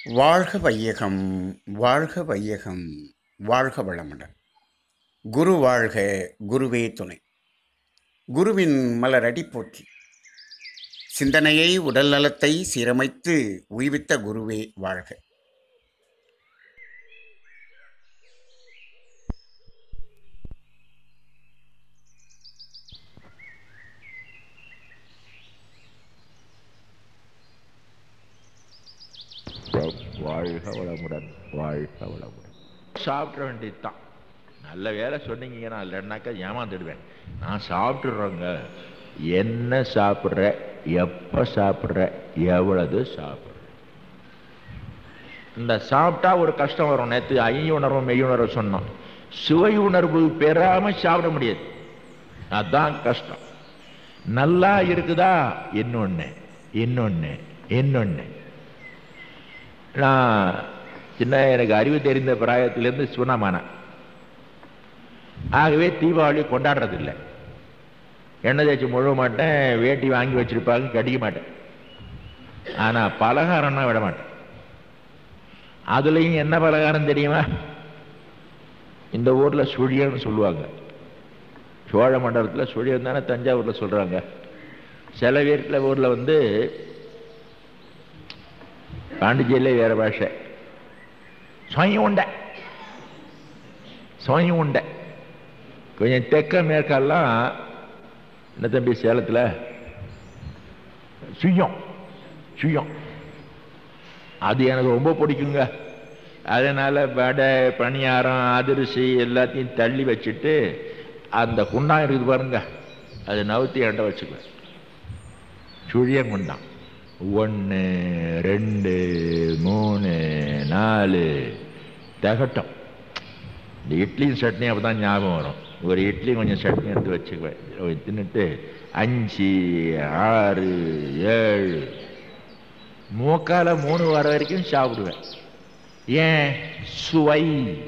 வாழ்க வையகம் வாழ்க வையகம் வாழ்க வளமுடன் குரு வாழ்க குருவே துணை குருவின் மலரடி போற்றி சிந்தனையை உடல் நலத்தை சீரமைத்து உய்வித்த குருவே வாழ்க வாழ்க வளமுடன் வாழ்க வளமுடன் சாப்பிட வேண்டியதுதான் நல்ல வேலை சொன்னீங்கன்னா இல்லைன்னாக்கா ஏமாந்துடுவேன் நான் சாப்பிட்டுறேங்க என்ன சாப்பிட்ற எப்போ சாப்பிட்ற எவ்வளவு சாப்பிட்ற இந்த சாப்பிட்டா ஒரு கஷ்டம் வரும் நேற்று ஐயுணர்வு மெய்யுணர்வு சொன்னோம் சுவை உணர்வு பெறாம சாப்பிட முடியாது அதான் கஷ்டம் நல்லா இருக்குதா இன்னொன்று இன்னொன்று இன்னொன்று நான் சின்ன எனக்கு அறிவு தெரிந்த பிராயத்திலேருந்து சுனமானேன் ஆகவே தீபாவளி கொண்டாடுறதில்லை எண்ணெய் தேய்ச்சி முழுவ மாட்டேன் வேட்டி வாங்கி வச்சிருப்பாங்க கடிக்க மாட்டேன் ஆனால் பலகாரம்னா விட மாட்டேன் அதுலேயும் என்ன பலகாரம் தெரியுமா இந்த ஊரில் சுழியன்னு சொல்லுவாங்க சோழ மண்டலத்தில் சுழியன் தானே தஞ்சாவூரில் சொல்கிறாங்க சில வீட்டில் ஊரில் வந்து பாண்டிச்சேரியிலே வேற பாஷை சொயம் உண்டை சொயம் உண்டை கொஞ்சம் தெற்க மேற்கெல்லாம் என்ன தம்பி சேலத்தில் சுயம் சுயம் அது எனக்கு ரொம்ப பிடிக்குங்க அதனால் வடை பணியாரம் அதிரிசி எல்லாத்தையும் தள்ளி வச்சுட்டு அந்த குண்டான் இருக்குது பாருங்க அது நவுத்தி என்கிட்ட வச்சுக்குவேன் சுழியம் குண்டான் ஒன்று ரெண்டு மூணு நாலு தகட்டம் இந்த இட்லியும் சட்னி அப்போ தான் ஞாபகம் வரும் ஒரு இட்லி கொஞ்சம் சட்னி எடுத்து வச்சுக்குவேன் தின்னுட்டு அஞ்சு ஆறு ஏழு மூக்கால மூணு வர வரைக்கும் சாப்பிடுவேன் ஏன் சுவை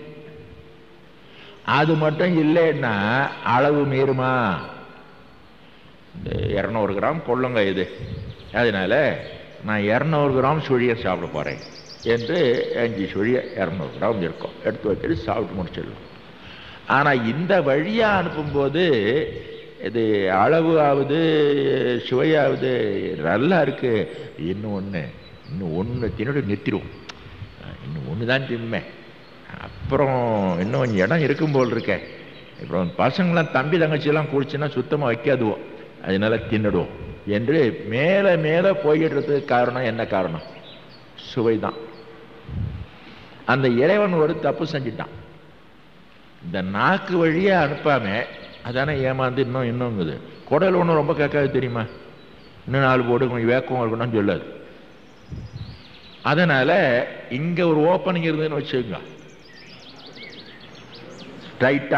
அது மட்டும் இல்லைன்னா அளவு மீறுமா இந்த இரநூறு கிராம் கொள்ளுங்க இது அதனால நான் இரநூறு கிராம் சுழியை சாப்பிட போகிறேன் என்று அஞ்சு சுழிய இரநூறு கிராம் இருக்கும் எடுத்து வச்சுட்டு சாப்பிட்டு முடிச்சிடலாம் ஆனால் இந்த வழியாக அனுப்பும்போது இது அளவு ஆகுது சுவையாகுது நல்லா இருக்கு இன்னும் ஒன்று இன்னும் ஒன்று தின்னோட நிறுத்திடுவோம் இன்னும் ஒன்று தான் திம்பேன் அப்புறம் இன்னும் கொஞ்சம் இடம் இருக்கும் போல் இருக்கேன் அப்புறம் பசங்களாம் தம்பி தங்கச்சியெல்லாம் குடிச்சுன்னா சுத்தமாக வைக்காதுவோம் அதனால தின்னுடுவோம் என்று மேலே மேலே போயிடுறதுக்கு காரணம் என்ன காரணம் சுவை தான் அந்த இறைவன் ஒரு தப்பு செஞ்சிட்டான் இந்த நாக்கு வழியே அனுப்பாம அதானே ஏமாந்து இன்னும் இன்னுங்குது குடல் ஒன்றும் ரொம்ப கேட்காது தெரியுமா இன்னும் நாலு போடு கொஞ்சம் வேக்கம் இருக்கணும்னு சொல்லாது அதனால இங்க ஒரு ஓப்பனிங் இருந்ததுன்னு வச்சுக்கோங்க ஸ்ட்ரைட்டா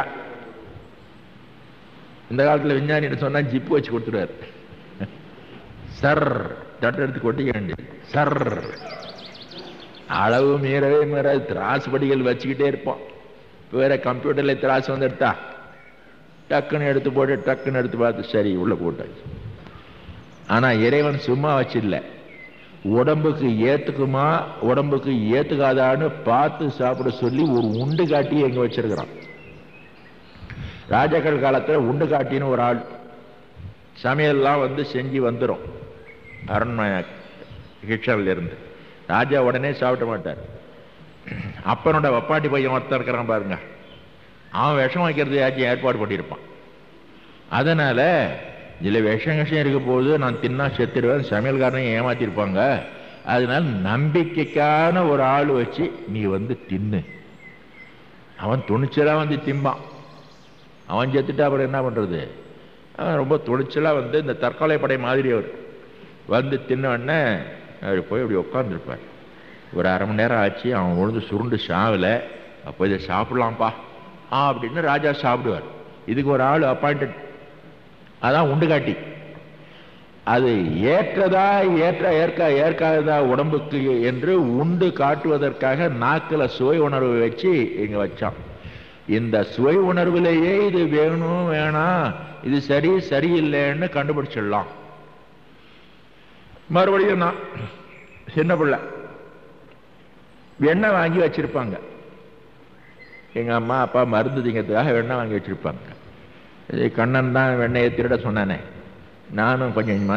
இந்த காலத்தில் விஞ்ஞானிகிட்ட சொன்னா ஜிப்பு வச்சு கொடுத்துருவாரு சர் தட்டு எடுத்து கொட்டிக்க வேண்டியது சர் அளவு மீறவே மீறாது திராசு படிகள் வச்சுக்கிட்டே இருப்போம் இப்போ வேற கம்ப்யூட்டர்ல திராசு வந்து எடுத்தா டக்குன்னு எடுத்து போட்டு டக்குன்னு எடுத்து பார்த்து சரி உள்ள போட்டாச்சு ஆனா இறைவன் சும்மா வச்சிடல உடம்புக்கு ஏத்துக்குமா உடம்புக்கு ஏத்துக்காதான்னு பார்த்து சாப்பிட சொல்லி ஒரு உண்டு காட்டி எங்க வச்சிருக்கிறான் ராஜாக்கள் காலத்துல உண்டு காட்டின்னு ஒரு ஆள் சமையல்லாம் வந்து செஞ்சு வந்துடும் அரண்மனை கிச்சன்ல இருந்து ராஜா உடனே சாப்பிட மாட்டார் அப்பனோட வப்பாட்டி பையன் ஒருத்தர் இருக்கிறான் பாருங்க அவன் விஷம் வைக்கிறது யாச்சும் ஏற்பாடு பண்ணியிருப்பான் அதனால இதில் விஷம் விஷம் இருக்க போது நான் தின்னா செத்துடுவேன் சமையல்காரனையும் ஏமாத்திருப்பாங்க அதனால நம்பிக்கைக்கான ஒரு ஆள் வச்சு நீ வந்து தின்னு அவன் துணிச்சலா வந்து திம்பான் அவன் செத்துட்டா அப்புறம் என்ன பண்றது அவன் ரொம்ப துணிச்சலாக வந்து இந்த தற்கொலை படை மாதிரி அவர் வந்து தின்னோடனே அவர் போய் அப்படி உட்காந்துருப்பார் ஒரு அரை மணி நேரம் ஆச்சு அவன் உழுந்து சுருண்டு சாவலை அப்போ இதை சாப்பிடலாம்ப்பா ஆ அப்படின்னு ராஜா சாப்பிடுவார் இதுக்கு ஒரு ஆள் அப்பாயிண்டட் அதான் உண்டு காட்டி அது ஏற்றதா ஏற்ற ஏற்க ஏற்காததா உடம்புக்கு என்று உண்டு காட்டுவதற்காக நாக்கில் சுவை உணர்வு வச்சு இங்க வச்சான் இந்த சுவை உணர்விலேயே இது வேணும் வேணாம் இது சரி சரியில்லைன்னு கண்டுபிடிச்சிடலாம் மறுபடியும் நான் சின்ன பிள்ளை வெண்ணெய் வாங்கி வச்சிருப்பாங்க எங்க அம்மா அப்பா மருந்து திங்கிறதுக்காக வெண்ணெய் வாங்கி வச்சிருப்பாங்க இது கண்ணன் தான் வெண்ணெயை திருட சொன்னானே நானும் கொஞ்சம் கொஞ்சமா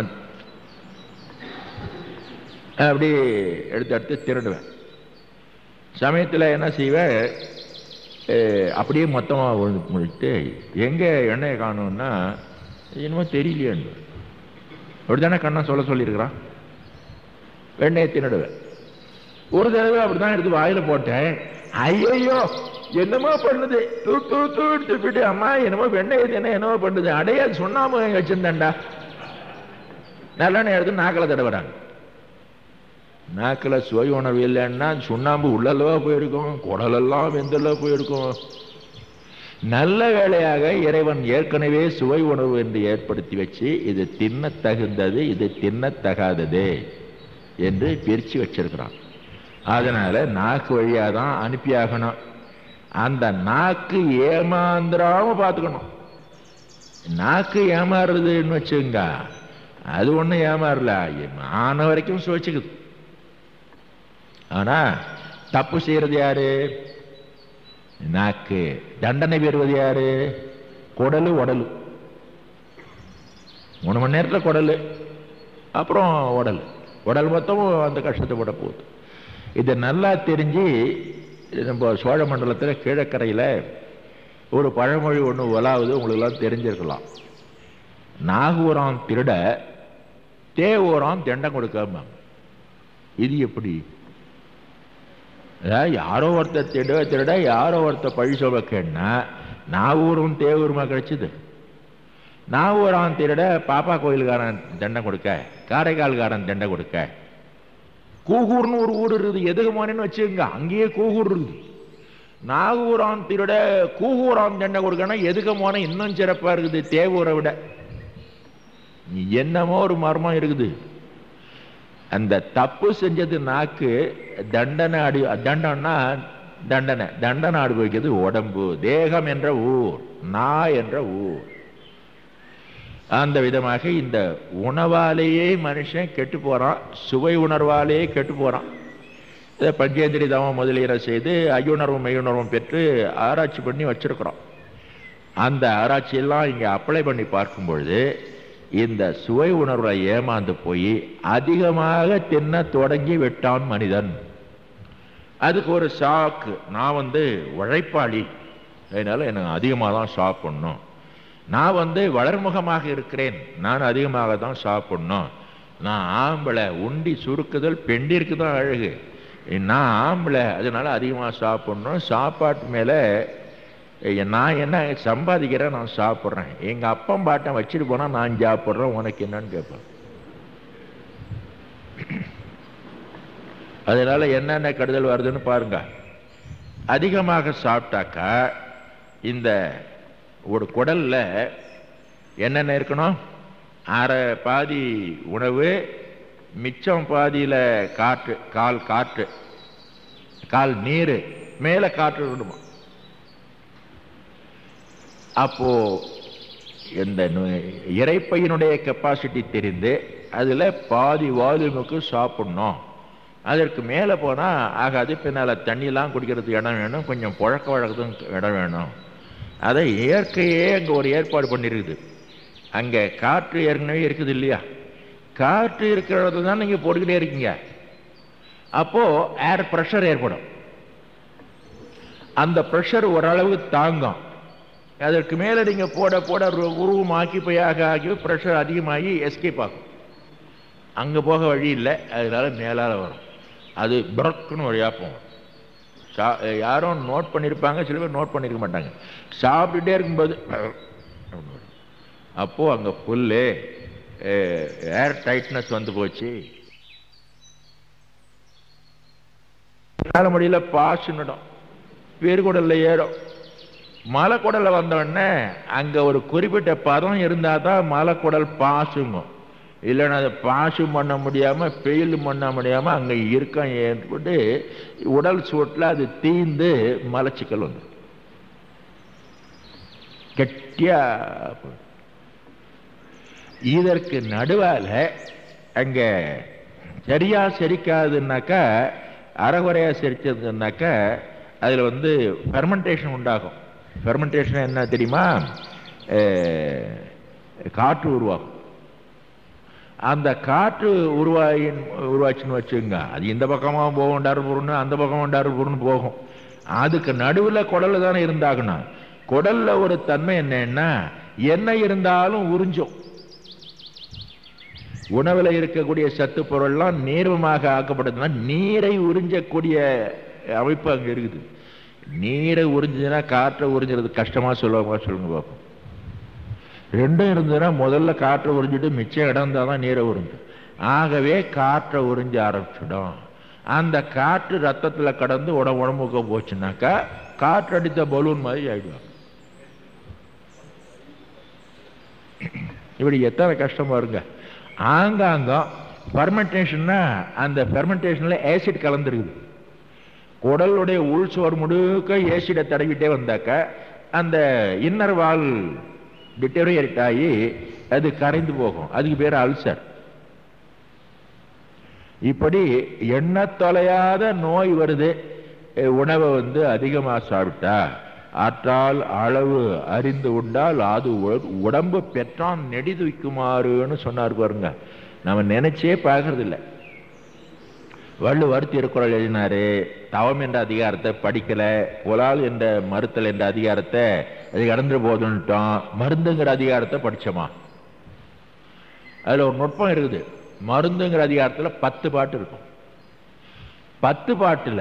அப்படி எடுத்து எடுத்து திருடுவேன் சமயத்தில் என்ன செய்வேன் அஹ், அப்படியே மொத்தமாக விழுந்து முடிச்சுட்டு எங்கே எண்ணெயை காணும்னா என்னமோ தெரியலையேன்னு அப்படி தானே கண்ணன் சொல்ல சொல்லியிருக்கிறான் வெண்ணெயை தின்னுடுவேன் ஒரு தடவை அப்படிதான் எடுத்து வாயில போட்டேன் ஐயோ என்னமோ பண்ணுது தூ தூ தூ துப்பிட்டு அம்மா என்னமோ வெண்ணெய் என்ன என்னமோ பண்ணுது அடைய சுண்ணாம்பு வாங்கி வச்சிருந்தேன்டா நல்லெண்ணெய் எடுத்து நாக்கில் தடவுறாங்க நாக்கில் சுவை உணர்வு இல்லைன்னா சுண்ணாம்பு உள்ளல்லவா போயிருக்கும் குடலெல்லாம் வெந்தல்ல போயிருக்கும் நல்ல வேளையாக இறைவன் ஏற்கனவே சுவை உணவு என்று ஏற்படுத்தி வச்சு இது தின்ன தகுந்தது இது தின்னத்தகாதது என்று பிரித்து வச்சிருக்கிறான் அதனால நாக்கு வழியாக தான் அனுப்பியாகணும் அந்த நாக்கு ஏமாந்துடாம பார்த்துக்கணும் நாக்கு ஏமாறுறதுன்னு வச்சுங்க அது ஒன்றும் ஏமாறல ஆன வரைக்கும் சுவைச்சுக்குது ஆனா தப்பு செய்யறது யாரு நாக்கு தண்டனை பெறுவது யாரு குடலு உடலு மூணு மணி நேரத்தில் குடலு அப்புறம் உடல் உடல் மொத்தமும் அந்த கஷ்டத்தை விட போகுது இதை நல்லா தெரிஞ்சு நம்ம சோழ மண்டலத்தில் கீழக்கரையில் ஒரு பழமொழி ஒன்று உலாவது உங்களுக்கெல்லாம் தெரிஞ்சிருக்கலாம் நாகூராம் திருட தேவூராம் தண்டம் கொடுக்காம இது எப்படி அதாவது யாரோ ஒருத்தர் திருட திருட யாரோ ஒருத்தர் பழி சொல்ல கேட்டா நாகூரும் தேவூருமா கிடைச்சது நாகூராம் திருட பாப்பா கோயிலுக்காரன் தண்டை கொடுக்க காரைக்கால்காரன் தண்டை கொடுக்க கூகூர்னு ஒரு ஊர் இருக்குது எதுகுமானு வச்சுக்கோங்க அங்கேயே கூகூர் இருக்குது நாகூராம் திருட கூகூராம் தண்டை கொடுக்கணும் எதுக்குமான இன்னும் சிறப்பா இருக்குது தேவூரை விட என்னமோ ஒரு மர்மம் இருக்குது அந்த தப்பு செஞ்சது நாக்கு தண்டனை அடி தண்டம்னா தண்டனை தண்டனை அனுபவிக்கிறது உடம்பு தேகம் என்ற ஊர் நா என்ற ஊர் அந்த விதமாக இந்த உணவாலேயே மனுஷன் கெட்டு போறான் சுவை உணர்வாலேயே கெட்டு போறான் இதை பஞ்சேந்திரி தவம் முதலீரை செய்து ஐயுணர்வும் மெய்யுணர்வும் பெற்று ஆராய்ச்சி பண்ணி வச்சிருக்கிறோம் அந்த ஆராய்ச்சியெல்லாம் இங்கே அப்ளை பண்ணி பார்க்கும் பொழுது இந்த சுவை உணர்வுல ஏமாந்து போய் அதிகமாக தின்ன தொடங்கி விட்டான் மனிதன் அதுக்கு ஒரு ஷாக்கு நான் வந்து உழைப்பாளி அதனால எனக்கு அதிகமாக தான் சாப்பிடணும் நான் வந்து வளர்முகமாக இருக்கிறேன் நான் அதிகமாக தான் சாப்பிடணும் நான் ஆம்பளை உண்டி சுருக்குதல் பெண்டிற்கு தான் அழகு நான் ஆம்பளை அதனால அதிகமாக சாப்பிடணும் சாப்பாட்டு மேலே நான் என்ன சம்பாதிக்கிறேன் நான் சாப்பிட்றேன் எங்கள் அப்பன் பாட்டன் வச்சுட்டு போனால் நான் சாப்பிட்றேன் உனக்கு என்னன்னு கேட்பேன் அதனால என்னென்ன கெடுதல் வருதுன்னு பாருங்க அதிகமாக சாப்பிட்டாக்கா இந்த ஒரு குடல்ல என்னென்ன இருக்கணும் அரை பாதி உணவு மிச்சம் பாதியில காற்று கால் காற்று கால் நீர் மேல காற்று விடுமா அப்போ இந்த நு- இரைப்பையினுடைய கெப்பாசிட்டி தெரிந்து அதுல பாதி வால்யூமுக்கு சாப்பிடணும் அதற்கு மேலே போனா ஆகாது பின்னால தண்ணியெல்லாம் குடிக்கிறதுக்கு இடம் வேணும் கொஞ்சம் புழக்க வழக்கத்துக்கு இடம் வேணும் அதை இயற்கையே அங்க ஒரு ஏற்பாடு பண்ணிருக்குது அங்க காற்று ஏற்கனவே இருக்குது இல்லையா காற்று இருக்கிறத தான் நீங்க போட்டுக்கிட்டே இருக்கீங்க அப்போ ஏர் ப்ரெஷர் ஏற்படும் அந்த ப்ரெஷர் ஓரளவு தாங்கும் அதற்கு மேலே நீங்க போட போட ரு- உருவமாக்கி போய் ஆக ஆகி ப்ரெஷர் அதிகமாகி எஸ்கேப் ஆகும் அங்க போக வழி இல்லை அதனால மேலால வரும் அது பிரக்குன்னு வழியா போகும் சா- யாரும் நோட் பண்ணியிருப்பாங்க சில பேர் நோட் பண்ணியிருக்க மாட்டாங்க சாப்பிட்டுட்டே இருக்கும்போது அப்படின்னு வரும். அப்போ அங்க புல்லு ஏர் டைட்னஸ் வந்து போச்சு என்னால முடியல பாசுன்னுடும் பெருகுடல்ல ஏறும் மலைக்குடல்ல வந்த உடனே அங்க ஒரு குறிப்பிட்ட பதம் இருந்தா தான் மலைக்குடல் பாசுங்கும் இல்லைன்னா அதை பாசும் பண்ண முடியாம பெயில் பண்ண முடியாம அங்க இருக்கம் ஏற்பட்டு உடல் சூட்டில் அது தீந்து மலச்சிக்கல் வந்துடும் கெட்டியா போயிடும். இதற்கு நடுவால அங்க சரியா செரிக்காதுன்னாக்கா அறகுறையாக செரிச்சதுனாக்கா அதில் வந்து ஃபெர்மெண்டேஷன் உண்டாகும் ஃபெர்மெண்டேஷன் என்ன தெரியுமா அஹ், காற்று உருவாகும் அந்த காற்று உருவாயின் உருவாச்சுன்னு வச்சுங்க அது இந்த பக்கமாக போகும் டர்புருன்னு அந்த பக்கமாக டர்புருன்னு போகும் அதுக்கு நடுவில் குடல்ல தானே இருந்தாகணும் குடல்ல ஒரு தன்மை என்னன்னா என்ன இருந்தாலும் உறிஞ்சும் உணவுல இருக்கக்கூடிய சத்து பொருள்லாம் நீர்வமாக ஆக்கப்படுதுன்னா நீரை உறிஞ்சக்கூடிய அமைப்பு அங்க இருக்குது நீரை உறிஞ்சுதுன்னா காற்றை உறிஞ்சுறது கஷ்டமா சொல்லுவாங்க சொல்லுங்க பார்ப்போம் ரெண்டும் இருந்ததுன்னா முதல்ல காற்றை உறிஞ்சிட்டு மிச்சம் இடம் இருந்தால் தான் நீரை உறிஞ்சும் ஆகவே காற்றை உறிஞ்ச ஆரம்பிச்சிடும் அந்த காற்று ரத்தத்துல கடந்து உட உடம்புக்கு போச்சுனாக்கா காற்றடித்த பலூன் மாதிரி ஆயிடுவாங்க இப்படி எத்தனை கஷ்டம் பாருங்க ஆங்காங்கம் ஃபெர்மெண்டேஷன்னா அந்த ஃபெர்மெண்டேஷனில் ஆசிட் கலந்துருக்குது குடலுடைய உள் சுவர் முழுக்க ஏசிடை தடவிட்டே வந்தாக்க அந்த இன்னர் வால் டிட்டோரியேட் ஆகி அது கரைந்து போகும் அதுக்கு பேர் அல்சர் இப்படி எண்ண தொலையாத நோய் வருது அஹ் உணவை வந்து அதிகமாக சாப்பிட்டா ஆற்றால் அளவு அறிந்து உண்டால் அது உ- உடம்பு பெற்றான் நெடிதுய்க்குமாறுன்னு சொன்னார் பாருங்க நம்ம நினைச்சே பார்க்கறது இல்ல வள்ளுவர் திருக்குறள் எழுதினாரு தவம் என்ற அதிகாரத்தை படிக்கல புலால் என்ற மறுத்தல் என்ற அதிகாரத்தை அது கடந்து போதுன்ட்டோம் மருந்துங்கிற அதிகாரத்தை படிச்சோமா அதுல ஒரு நுட்பம் இருக்குது மருந்துங்கிற அதிகாரத்துல பத்து பாட்டு இருக்கும் பத்து பாட்டுல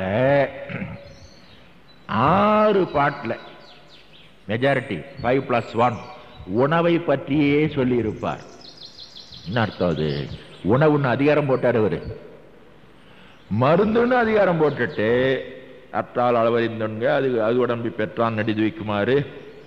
ஆறு பாட்டுல மெஜாரிட்டி ஃபைவ் பிளஸ் ஒன் உணவை பற்றியே சொல்லி இருப்பார் என்ன அர்த்தம் அது உணவுன்னு அதிகாரம் போட்டார் அவரு மருந்துன்னு அதிகாரம் போட்டுட்டு அற்றால் அளவறிந்தொன்க அது அது உடம்பு பெற்றான் நடிது வைக்குமாறு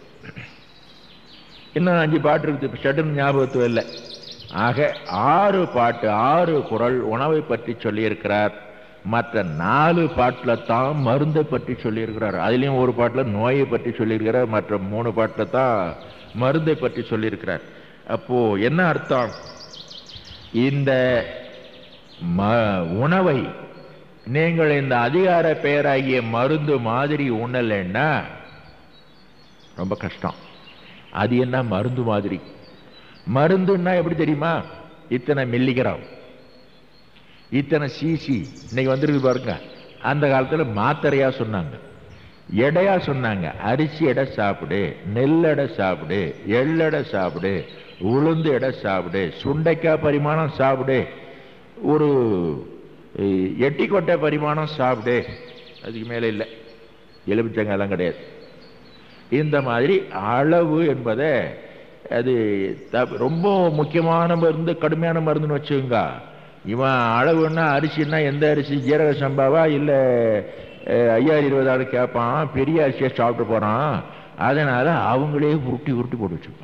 இன்னும் அஞ்சு பாட்டு இருக்குது ஷட்டுன்னு ஞாபகத்துவம் இல்லை ஆக ஆறு பாட்டு ஆறு குறள் உணவை பற்றி சொல்லியிருக்கிறார் மற்ற நாலு பாட்டில் தான் மருந்தை பற்றி சொல்லியிருக்கிறார் அதுலேயும் ஒரு பாட்டில் நோயை பற்றி சொல்லியிருக்கிறார் மற்ற மூணு பாட்டில் தான் மருந்தை பற்றி சொல்லியிருக்கிறார் அப்போ என்ன அர்த்தம் இந்த ம உணவை நீங்கள் இந்த அதிகார பெயராகிய மருந்து மாதிரி உண்ணலைன்னா ரொம்ப கஷ்டம் அது என்ன மருந்து மாதிரி மருந்துன்னா எப்படி தெரியுமா இத்தனை மில்லிகிராம் இத்தனை சிசி இன்னைக்கு வந்திருக்கு பாருங்க அந்த காலத்துல மாத்திரையா சொன்னாங்க எடையா சொன்னாங்க அரிசி எடை சாப்பிடு நெல் எடை சாப்பிடு எள்ளடை சாப்பிடு உளுந்து எடை சாப்பிடு சுண்டைக்காய் பரிமாணம் சாப்பிடு ஒரு அஹ், எட்டிக்கொட்டை பரிமாணம் சாப்பிடு அதுக்கு மேலே இல்லை எலுமிச்சங்காயெல்லாம் கிடையாது இந்த மாதிரி அளவு என்பதை அது த- ரொம்ப முக்கியமான மருந்து கடுமையான மருந்துன்னு வச்சுக்கோங்க இவன் அளவுன்னா அரிசின்னா எந்த அரிசி ஜீரக சம்பாவா இல்லை ஐயாயிரம் இருபதாறு கேட்பான் பெரிய அரிசியை சாப்பிட்டு போகிறான் அதனால அவங்களே உருட்டி உருட்டி போட்டு வச்சுப்பான்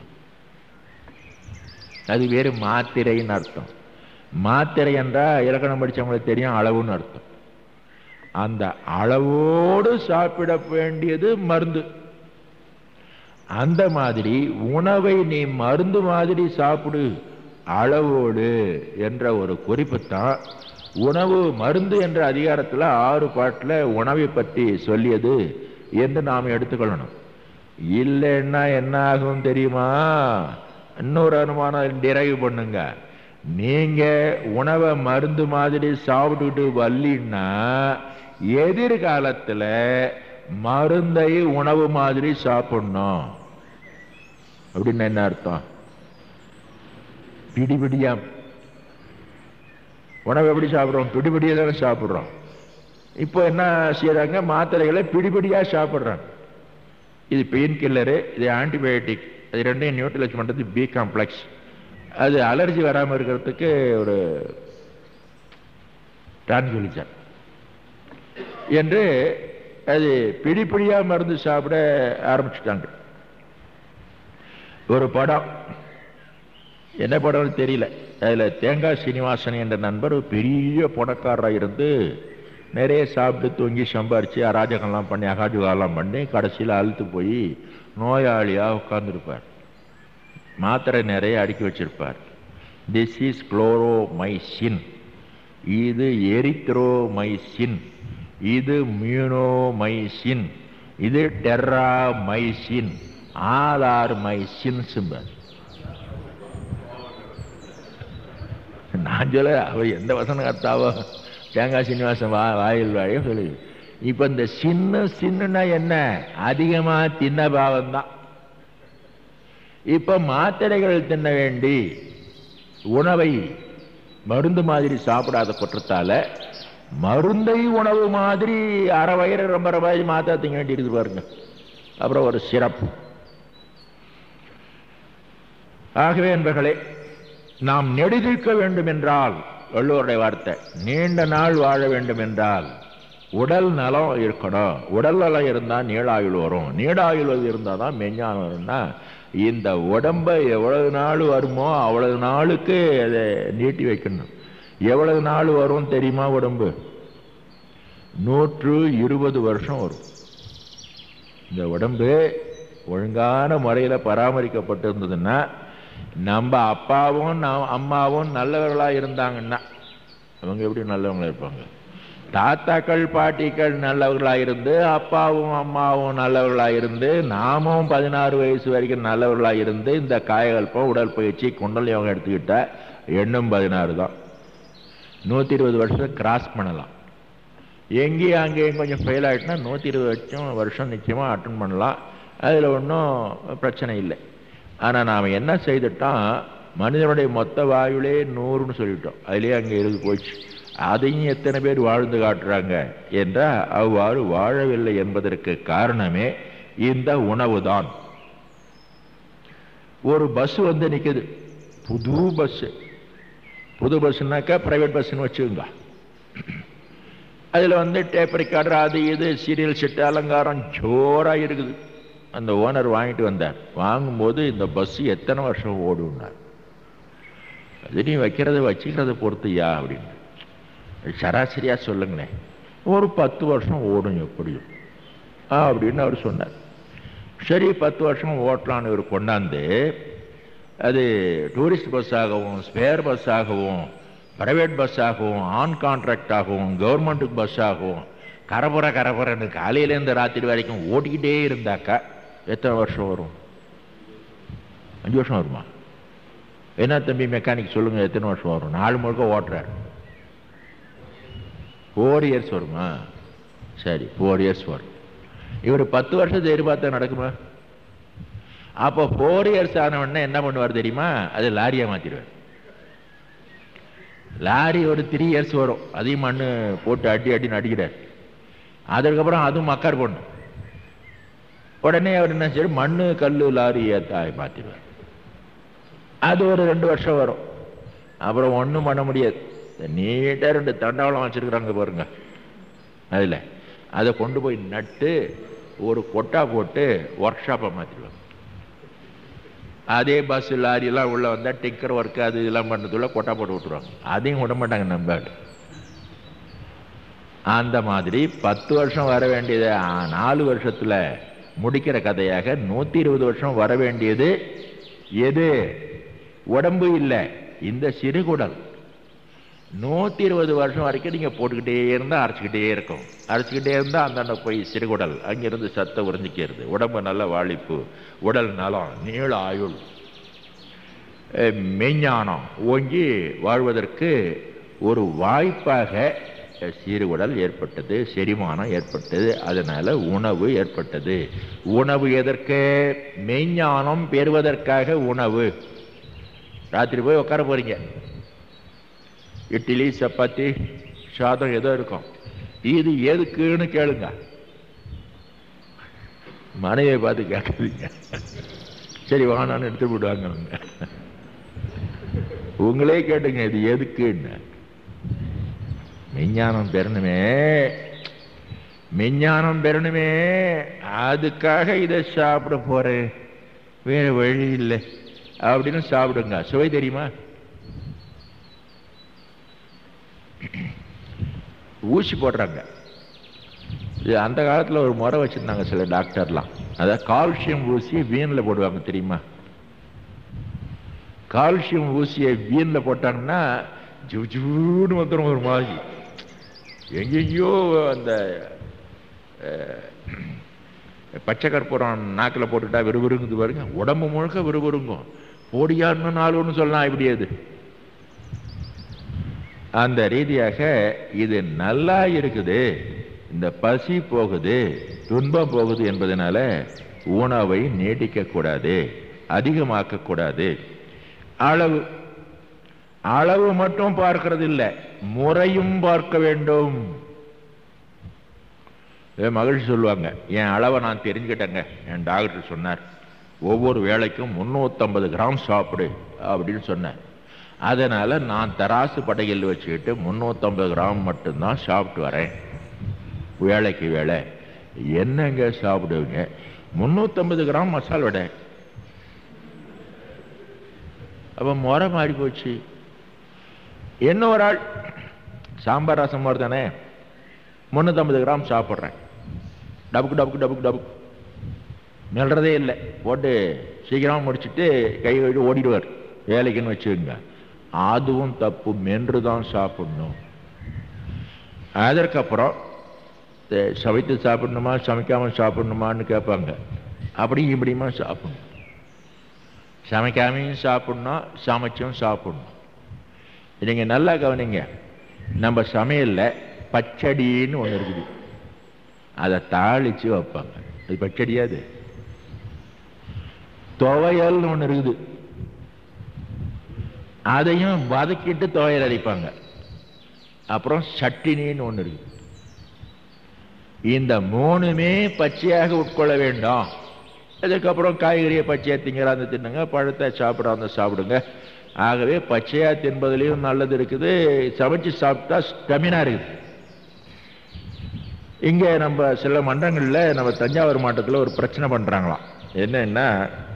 அது வேறு மாத்திரைன்னு அர்த்தம் மாத்திரை என்றா இலக்கணம் படிச்சவங்களுக்கு தெரியும் அளவுன்னு அர்த்தம் அந்த அளவோடு சாப்பிட வேண்டியது மருந்து அந்த மாதிரி உணவை நீ மருந்து மாதிரி சாப்பிடு அளவோடு என்ற ஒரு குறிப்பு தான் உணவு மருந்து என்ற அதிகாரத்தில் ஆறு பாட்டில் உணவை பற்றி சொல்லியது என்று நாம் எடுத்துக்கொள்ளணும் இல்லைன்னா என்ன ஆகும் தெரியுமா இன்னொரு அனுமானம் டிரைவ் பண்ணுங்க நீங்க உணவை மருந்து மாதிரி சாப்பிட்டுட்டு வல்லின்னா எதிர்காலத்துல மருந்தை உணவு மாதிரி சாப்பிடணும் அப்படின்னு என்ன அர்த்தம் பிடிபிடியா உணவு எப்படி சாப்பிடுறோம் பிடிபிடியா தானே சாப்பிடுறோம் இப்போ என்ன செய்யறாங்க மாத்திரைகளை பிடிபிடியா சாப்பிடுறாங்க இது பெயின் கில்லரு இது ஆன்டிபயோட்டிக் அது ரெண்டையும் நியூட்ரலைஸ் பண்றது பி காம்ப்ளெக்ஸ் அது அலர்ஜி வராமல் இருக்கிறதுக்கு ஒரு டிரான்குலிசர் என்று அது பிடி பிடியா மருந்து சாப்பிட ஆரம்பிச்சுட்டாங்க ஒரு படம் என்ன படம்னு தெரியல அதில் தேங்காய் சீனிவாசன் என்ற நண்பர் ஒரு பெரிய பணக்காரராக இருந்து நிறைய சாப்பிட்டு தூங்கி சம்பாரிச்சு அராஜகம்லாம் பண்ணி அகாஜுகாலாம் பண்ணி கடைசியில் அழுத்து போய் நோயாளியாக உட்கார்ந்துருப்பார் மாத்திரை நிறைய அடுக்கி வச்சிருப்பார் திஸ் இஸ் குளோரோமைசின் இது எரித்ரோமைசின் இது மியூனோமைசின் இது டெர்ராமைசின் ஆதார் மைசின் சிம்பல் நான் சொல்ல அவ எந்த வசனம் கத்தாவோ தேங்காய் சீனிவாசன் வா வாயில் வாழையோ சொல்லு இப்போ இந்த சின்ன சின்னனா என்ன அதிகமா தின்ன பாவம் தான் இப்ப மாத்திரைகள் தின்ன வேண்டி உணவை மருந்து மாதிரி சாப்பிடாத குற்றத்தால மருந்தை உணவு மாதிரி அரை வயிறு ரொம்ப ரூபாய் மாத்திரை திங்க வேண்டி இருக்குது பாருங்க அப்புறம் ஒரு சிறப்பு ஆகவே என்பர்களே நாம் நெடுதிருக்க வேண்டும் என்றால் வள்ளுவருடைய வார்த்தை நீண்ட நாள் வாழ வேண்டும் என்றால் உடல் நலம் இருக்கணும் உடல் நலம் இருந்தால் நீளாயுள் வரும் நீளாயுள் இருந்தால் தான் மெஞ்ஞானம் வரும்னா இந்த உடம்பை எவ்வளவு நாள் வருமோ அவ்வளவு நாளுக்கு அதை நீட்டி வைக்கணும் எவ்வளவு நாள் வரும் தெரியுமா உடம்பு நூற்று இருபது வருஷம் வரும் இந்த உடம்பு ஒழுங்கான முறையில் பராமரிக்கப்பட்டிருந்ததுன்னா நம்ம அப்பாவும் நம் அம்மாவும் நல்லவர்களா இருந்தாங்கன்னா அவங்க எப்படி நல்லவங்களா இருப்பாங்க தாத்தாக்கள் பாட்டிகள் நல்லவர்களா இருந்து அப்பாவும் அம்மாவும் நல்லவர்களா இருந்து நாமும் பதினாறு வயசு வரைக்கும் நல்லவர்களா இருந்து இந்த காயகல்பம் உடற்பயிற்சி குண்டல் யோகம் எடுத்துக்கிட்டா எண்ணும் பதினாறு தான் நூற்றி இருபது வருஷத்தை கிராஸ் பண்ணலாம் எங்கேயும் அங்கேயும் கொஞ்சம் ஃபெயில் ஆகிட்டுனா நூற்றி இருபது வருஷம் வருஷம் நிச்சயமாக அட்டன் பண்ணலாம் அதில் ஒன்றும் பிரச்சனை இல்லை ஆனால் நாம் என்ன செய்துட்டோம் மனிதனுடைய மொத்த வாயுலே நூறுன்னு சொல்லிட்டோம் அதுலேயே அங்கே இருந்து போச்சு அதையும் எத்தனை பேர் வாழ்ந்து காட்டுறாங்க என்றால் அவ்வாறு வாழவில்லை என்பதற்கு காரணமே இந்த உணவு தான் ஒரு பஸ் வந்து நிற்குது புது பஸ்ஸு புது பஸ்ஸுனாக்கா ப்ரைவேட் பஸ்ஸுன்னு வச்சுக்கோங்க அதில் வந்து டேப் ரெக்கார்டர் அது இது சீரியல் செட்டு அலங்காரம் ஜோராக இருக்குது அந்த ஓனர் வாங்கிட்டு வந்தார் வாங்கும்போது இந்த பஸ் எத்தனை வருஷம் ஓடுனார் அது நீ வைக்கிறத வச்சுக்கிறத பொறுத்துயா அப்படின்னு சராசரியாக சொல்லுங்களேன் ஒரு பத்து வருஷம் ஓடும் எப்படியும் ஆ அப்படின்னு அவர் சொன்னார் சரி பத்து வருஷம் ஓட்டலான்னு இவர் கொண்டாந்து அது டூரிஸ்ட் பஸ்ஸாகவும் ஸ்பேர் பஸ்ஸாகவும் ப்ரைவேட் பஸ்ஸாகவும் ஆன் கான்ட்ராக்ட் ஆகவும் கவர்மெண்ட்டுக்கு பஸ்ஸாகவும் கரபுர கரபுரன்னு காலையிலேருந்து ராத்திரி வரைக்கும் ஓட்டிக்கிட்டே இருந்தாக்கா எத்தனை வருஷம் வரும் அஞ்சு வருஷம் வருமா என்ன தம்பி மெக்கானிக் சொல்லுங்க எத்தனை வருஷம் வரும் நாலு முழுக்க ஓட்டுறாரு ஃபோர் இயர்ஸ் வருமா சரி ஃபோர் இயர்ஸ் வரும் இவர் பத்து வருஷத்தை எதிர்பார்த்தா நடக்குமா அப்போ ஃபோர் இயர்ஸ் ஆனவொடனே என்ன பண்ணுவார் தெரியுமா அது லாரியாக மாற்றிடுவார் லாரி ஒரு த்ரீ இயர்ஸ் வரும் அதையும் மண் போட்டு அடி அடின்னு அடிக்கிறார் அதுக்கப்புறம் அதுவும் மக்கார் பண்ணும் உடனே அவர் என்ன செய்ய மண் கல் லாரி ஏத்தாய் மாற்றிடுவார் அது ஒரு ரெண்டு வருஷம் வரும் அப்புறம் ஒன்றும் பண்ண முடியாது நீட்டாக ரெண்டு தண்டவாளம் வச்சிருக்கிறாங்க பாருங்க அதில் அதை கொண்டு போய் நட்டு ஒரு கொட்டா போட்டு ஒர்க் ஷாப்பை மாற்றிடுவாங்க அதே பஸ் லாரியெல்லாம் உள்ள வந்தால் டிக்கர் ஒர்க்கு அது இதெல்லாம் பண்ணதுள்ள கொட்டா போட்டு விட்டுருவாங்க அதையும் விட மாட்டாங்க நம்ம அந்த மாதிரி பத்து வருஷம் வர வேண்டியது நாலு வருஷத்தில் முடிக்கிற கதையாக நூற்றி இருபது வருஷம் வர வேண்டியது எது உடம்பு இல்லை இந்த சிறுகுடல் நூற்றி இருபது வருஷம் வரைக்கும் நீங்கள் போட்டுக்கிட்டே இருந்தால் அரைச்சிக்கிட்டே இருக்கும் அரைச்சிக்கிட்டே இருந்தால் அந்தாண்ட போய் சிறுகுடல் அங்கிருந்து சத்தை உறிஞ்சிக்கிறது உடம்பு நல்ல வாழிப்பு உடல் நலம் நீள ஆயுள் மெஞ்ஞானம் ஓங்கி வாழ்வதற்கு ஒரு வாய்ப்பாக சீர்குடல் ஏற்பட்டது செரிமானம் ஏற்பட்டது அதனால உணவு ஏற்பட்டது உணவு எதற்கு மெய்ஞானம் பெறுவதற்காக உணவு ராத்திரி போய் உட்கார போறீங்க இட்லி சப்பாத்தி சாதம் ஏதோ இருக்கும் இது எதுக்குன்னு கேளுங்க மனைவியை பார்த்து கேட்காதீங்க சரி வானான்னு எடுத்து விடுவாங்க அவங்க உங்களே கேட்டுங்க இது எதுக்குன்னு மெஞ்ஞானம் பெறணுமே மெஞ்ஞானம் பெறணுமே அதுக்காக இதை சாப்பிட போறேன் வேற வழி இல்லை அப்படின்னு சாப்பிடுங்க சுவை தெரியுமா ஊசி போடுறாங்க இது அந்த காலத்தில் ஒரு முறை வச்சுருந்தாங்க சில டாக்டர்லாம் அதாவது கால்சியம் ஊசியை வீணில் போடுவாங்க தெரியுமா கால்சியம் ஊசியை வீணில் போட்டாங்கன்னா ஜூஜூன்னு வந்துடும் ஒரு மாதிரி எங்கெங்கேயோ அந்த அஹ், பச்சை கற்பூரம் நாக்கில் போட்டுட்டா விறுவிறுங்குது பாருங்க உடம்பு முழுக்க விறுவிறுங்கும் போடியான்னு நாலு ஒன்று சொல்லலாம் இப்படி அது அந்த ரீதியாக இது நல்லா இருக்குது இந்த பசி போகுது துன்பம் போகுது என்பதனால உணவை நீட்டிக்க கூடாது அதிகமாக்க கூடாது அளவு அளவு மட்டும் பார்க்கிறது இல்லை முறையும் பார்க்க வேண்டும் என் மகிழ்ச்சி சொல்லுவாங்க என் அளவை நான் தெரிஞ்சுக்கிட்டேங்க என் டாக்டர் சொன்னார் ஒவ்வொரு வேளைக்கும் முந்நூற்றம்பது கிராம் சாப்பிடு அப்படின்னு சொன்னார் அதனால நான் தராசு படையில் வச்சுக்கிட்டு முந்நூற்றம்பது கிராம் மட்டும்தான் சாப்பிட்டு வரேன் வேலைக்கு வேலை என்னங்க சாப்பிடுவீங்க முந்நூற்றம்பது கிராம் மசால் வடை அப்போ முறை மாறி போச்சு இன்னொரு ஆள் சாம்பார் ரசம் மாதிரி தானே முந்நூற்றம்பது கிராம் சாப்பிட்றேன் டபுக்கு டபுக்கு டபுக்கு டபுக்கு மெல்றதே இல்லை போட்டு சீக்கிரமாக முடிச்சுட்டு கை கழுவி ஓடிடுவார் வேலைக்குன்னு வச்சுக்கோங்க அதுவும் தப்பு மென்று தான் சாப்பிடணும் அதற்கப்புறம் த- சமைத்து சாப்பிடணுமா சமைக்காமல் சாப்பிடணுமான்னு கேட்பாங்க அப்படியும் இப்படியுமா சாப்பிடணும் சமைக்காமையும் சாப்பிடணும் சமைச்சும் சாப்பிடணும் நீங்கள் நல்லா கவனிங்க நம்ம சமையலில் பச்சடின்னு ஒன்று இருக்குது அதை தாளித்து வைப்பாங்க அது பச்சடியா அது துவையல்னு ஒன்று இருக்குது அதையும் வதக்கிட்டு துவையல் அரைப்பாங்க அப்புறம் சட்டினின்னு ஒன்று இருக்குது இந்த மூணுமே பச்சையாக உட்கொள்ள வேண்டாம் அதுக்கப்புறம் காய்கறியை பச்சையாக திங்கிறாந்து தின்னுங்க பழத்தை சாப்பிடாம சாப்பிடுங்க ஆகவே பச்சையா தின்பதிலையும் நல்லது இருக்குது சமைச்சு சாப்பிட்டா ஸ்டெமினா இருக்குது இங்கே நம்ம சில மன்றங்களில் நம்ம தஞ்சாவூர் மாவட்டத்தில் ஒரு பிரச்சனை பண்ணுறாங்களாம் என்னன்னா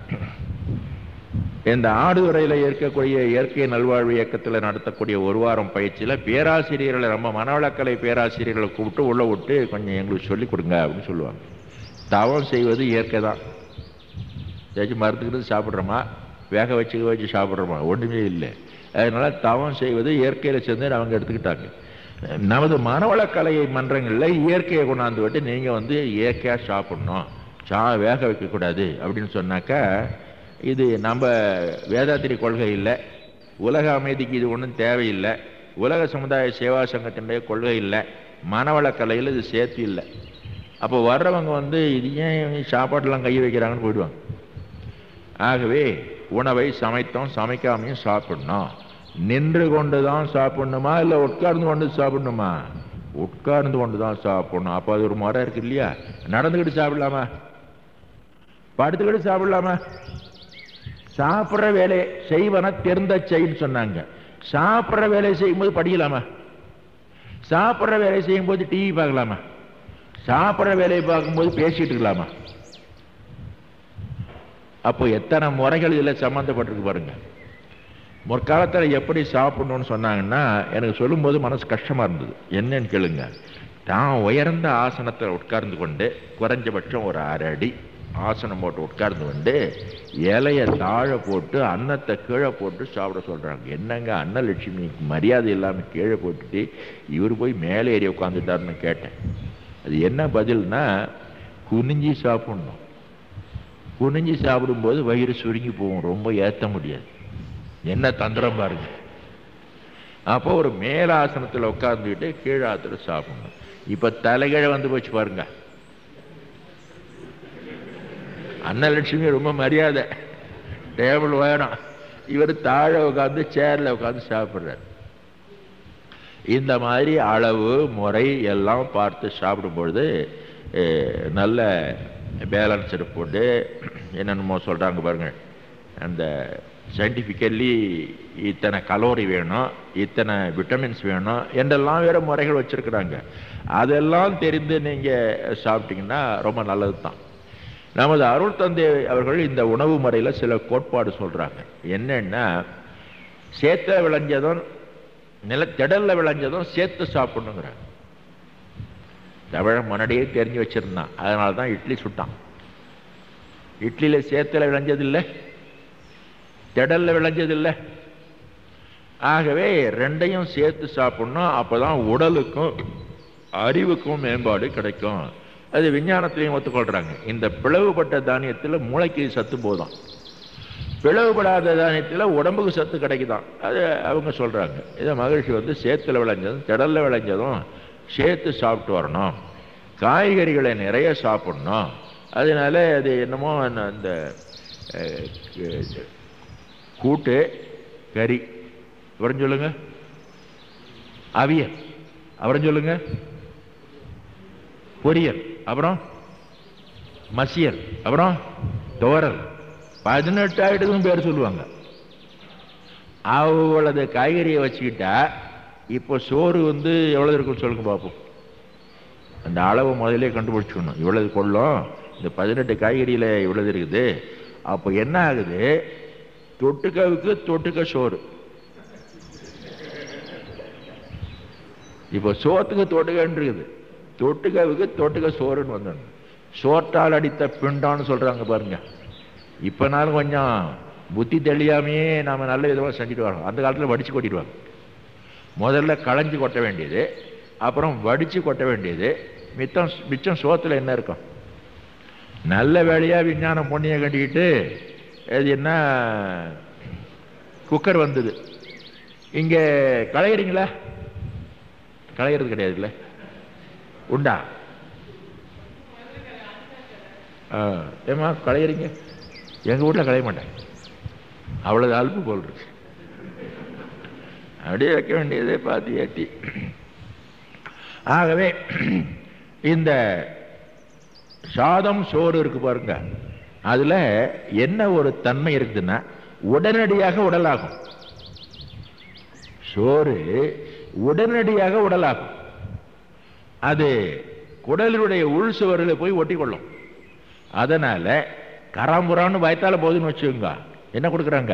இந்த ஆடுதுறையில் இருக்கக்கூடிய இயற்கை நல்வாழ்வு இயக்கத்தில் நடத்தக்கூடிய ஒரு வாரம் பயிற்சியில் பேராசிரியர்களை நம்ம மனவளக்கலை பேராசிரியர்களை கூப்பிட்டு உள்ள விட்டு கொஞ்சம் எங்களுக்கு சொல்லிக் கொடுங்க அப்படின்னு சொல்லுவாங்க தவம் செய்வது இயற்கை தான் ஏதாச்சும் மருத்துக்கிறது சாப்பிட்றோமா வேக வச்சு வச்சு சாப்பிட்றோமா ஒன்றுமே இல்லை அதனால தவம் செய்வது இயற்கையில் சேர்ந்து அவங்க எடுத்துக்கிட்டாங்க நமது மனவளக்கலை மன்றங்களில் இயற்கையை கொண்டாந்து விட்டு நீங்கள் வந்து இயற்கையாக சாப்பிடணும் சா வேக வைக்கக்கூடாது அப்படின்னு சொன்னாக்கா இது நம்ம வேதாத்திரி கொள்கை இல்லை உலக அமைதிக்கு இது ஒன்றும் தேவையில்லை உலக சமுதாய சேவா சங்கத்தினுடைய கொள்கை இல்லை மனவளக்கலையில் இது சேர்த்து இல்லை அப்போ வர்றவங்க வந்து இது ஏன் சாப்பாட்டெல்லாம் கை வைக்கிறாங்கன்னு போயிடுவாங்க ஆகவே உணவை சமைத்தோம் சமைக்காமையும் சாப்பிடணும் நின்று கொண்டு தான் சாப்பிடணுமா இல்லை உட்கார்ந்து கொண்டு சாப்பிடணுமா உட்கார்ந்து கொண்டு தான் சாப்பிடணும் அப்போ அது ஒரு முறை இருக்கு இல்லையா நடந்துக்கிட்டு சாப்பிடலாமா படுத்துக்கிட்டு சாப்பிடலாமா சாப்பிட்ற வேலையை செய்வன தெரிந்த செய்ன்னு சொன்னாங்க சாப்பிட்ற வேலையை செய்யும்போது படிக்கலாமா சாப்பிட்ற வேலையை செய்யும்போது டிவி பார்க்கலாமா சாப்பிட்ற வேலையை பார்க்கும்போது பேசிட்டு இருக்கலாமா அப்போ எத்தனை முறைகள் இதில் சம்மந்தப்பட்டிருக்கு பாருங்க முற்காலத்தில் எப்படி சாப்பிடணும்னு சொன்னாங்கன்னா எனக்கு சொல்லும்போது மனசு கஷ்டமாக இருந்தது என்னன்னு கேளுங்க தான் உயர்ந்த ஆசனத்தில் உட்கார்ந்து கொண்டு குறைஞ்சபட்சம் ஒரு அரை அடி ஆசனம் போட்டு உட்கார்ந்து கொண்டு இலைய தாழ போட்டு அன்னத்தை கீழே போட்டு சாப்பிட சொல்கிறாங்க என்னங்க அன்னலட்சுமிக்கு மரியாதை இல்லாமல் கீழே போட்டுட்டு இவர் போய் மேலே ஏறி உட்காந்துட்டாருன்னு கேட்டேன் அது என்ன பதில்னா குனிஞ்சி சாப்பிடணும் குனிஞ்சு சாப்பிடும்போது வயிறு சுருங்கி போகும் ரொம்ப ஏற்ற முடியாது என்ன தந்திரம் பாருங்க அப்போ ஒரு மேலாசனத்தில் உட்காந்துக்கிட்டு கீழாத்துல சாப்பிடணும் இப்போ தலைகீழ வந்து போச்சு பாருங்க அன்னலட்சுமி ரொம்ப மரியாதை டேபிள் வேணும் இவர் தாழ உட்காந்து சேரில் உட்காந்து சாப்பிட்றாரு இந்த மாதிரி அளவு முறை எல்லாம் பார்த்து சாப்பிடும்பொழுது அஹ், நல்ல பேலன்ஸ்டு ஃபுட்டு என்னென்னமோ சொல்கிறாங்க பாருங்க அந்த சயின்டிஃபிக்கல்லி இத்தனை கலோரி வேணும் இத்தனை விட்டமின்ஸ் வேணும் என்றெல்லாம் வேறு முறைகள் வச்சுருக்குறாங்க அதெல்லாம் தெரிந்து நீங்கள் சாப்பிட்டீங்கன்னா ரொம்ப நல்லது தான் நமது அருள் தந்தை அவர்கள் இந்த உணவு முறையில் சில கோட்பாடு சொல்கிறாங்க என்னன்னா சேத்துல விளைஞ்சதும் நில திடல்ல விளைஞ்சதும் சேர்த்து சாப்பிடணுங்கிறாங்க தமிழன் முன்னாடியே தெரிஞ்சு வச்சிருந்தான் அதனால தான் இட்லி சுட்டான் இட்லியில் சேத்துல விளைஞ்சது இல்லை திடல்ல விளைஞ்சது இல்லை ஆகவே ரெண்டையும் சேர்த்து சாப்பிடணும் அப்பதான் உடலுக்கும் அறிவுக்கும் மேம்பாடு கிடைக்கும் அது விஞ்ஞானத்திலையும் ஒத்துக்கொள்றாங்க இந்த பிளவுபட்ட தானியத்தில் மூளைக்கு சத்து போதும் பிளவுபடாத தானியத்தில் உடம்புக்கு சத்து கிடைக்குதாம் அது அவங்க சொல்றாங்க இதை மகிழ்ச்சி வந்து சேத்துல விளைஞ்சதும் திடல்ல விளைஞ்சதும் சேர்த்து சாப்பிட்டு வரணும் காய்கறிகளை நிறைய சாப்பிடணும் அதனால அது என்னமோ அந்த அந்த, அஹ், கு- கூட்டு கறி அப்புறம் சொல்லுங்க அவியல் அப்புறம் சொல்லுங்க பொரியல் அப்புறம் மசியல் அப்புறம் தோரல் பதினெட்டு ஆயிட்டுக்கும் பேர் சொல்லுவாங்க அவ்வளவு காய்கறியை வச்சுக்கிட்டா இப்போ சோறு வந்து எவ்வளவு இருக்கும் சொல்லுங்க பார்ப்போம் அந்த அளவு முதல்ல கண்டுபிடிச்சுக்கணும் இவ்வளவு கொள்ளும் இந்த பதினெட்டு காய்கறியில இவ்வளவு இருக்குது அப்போ என்ன ஆகுது தொட்டுக்கவுக்கு தொட்டுக்க சோறு இப்போ சோத்துக்கு தொட்டுக்கன்னு இருக்குது தொட்டுக்கவுக்கு தொட்டுக்க சோறுன்னு வந்துடணும் சோற்றால் அடித்த பிண்டான்னு சொல்றாங்க பாருங்க இப்பனாலும் கொஞ்சம் புத்தி தெளியாமையே நாம நல்ல விதமாக செஞ்சுட்டு வரோம் அந்த காலத்தில் வடிச்சு கொட்டிடுவாங்க முதல்ல களைஞ்சு கொட்ட வேண்டியது அப்புறம் வடிச்சு கொட்ட வேண்டியது மித்தம் மிச்சம் சோத்துல என்ன இருக்கும் நல்ல வேலையா விஞ்ஞானம் பொண்ணியை கட்டிக்கிட்டு அது என்ன குக்கர் வந்தது இங்க களையிறீங்களா களையிறது கிடையாதுல்ல உண்டா ஆ, ஏம்மா களையிறீங்க எங்க வீட்டில் களைய மாட்டேன் அவ்வளவு அல்பு போல் இருக்கு அப்படியே வைக்க வேண்டியதே பார்த்து ஏற்றி ஆகவே இந்த சாதம் சோறு இருக்கு பாருங்க அதுல என்ன ஒரு தன்மை இருக்குதுன்னா உடனடியாக உடலாகும் சோறு உடனடியாக உடலாகும் அது குடலுடைய உள் சுவரில் போய் ஒட்டிக்கொள்ளும் அதனால கராம்புரான்னு வயத்தால போகுதுன்னு வச்சுக்கோங்க என்ன கொடுக்குறாங்க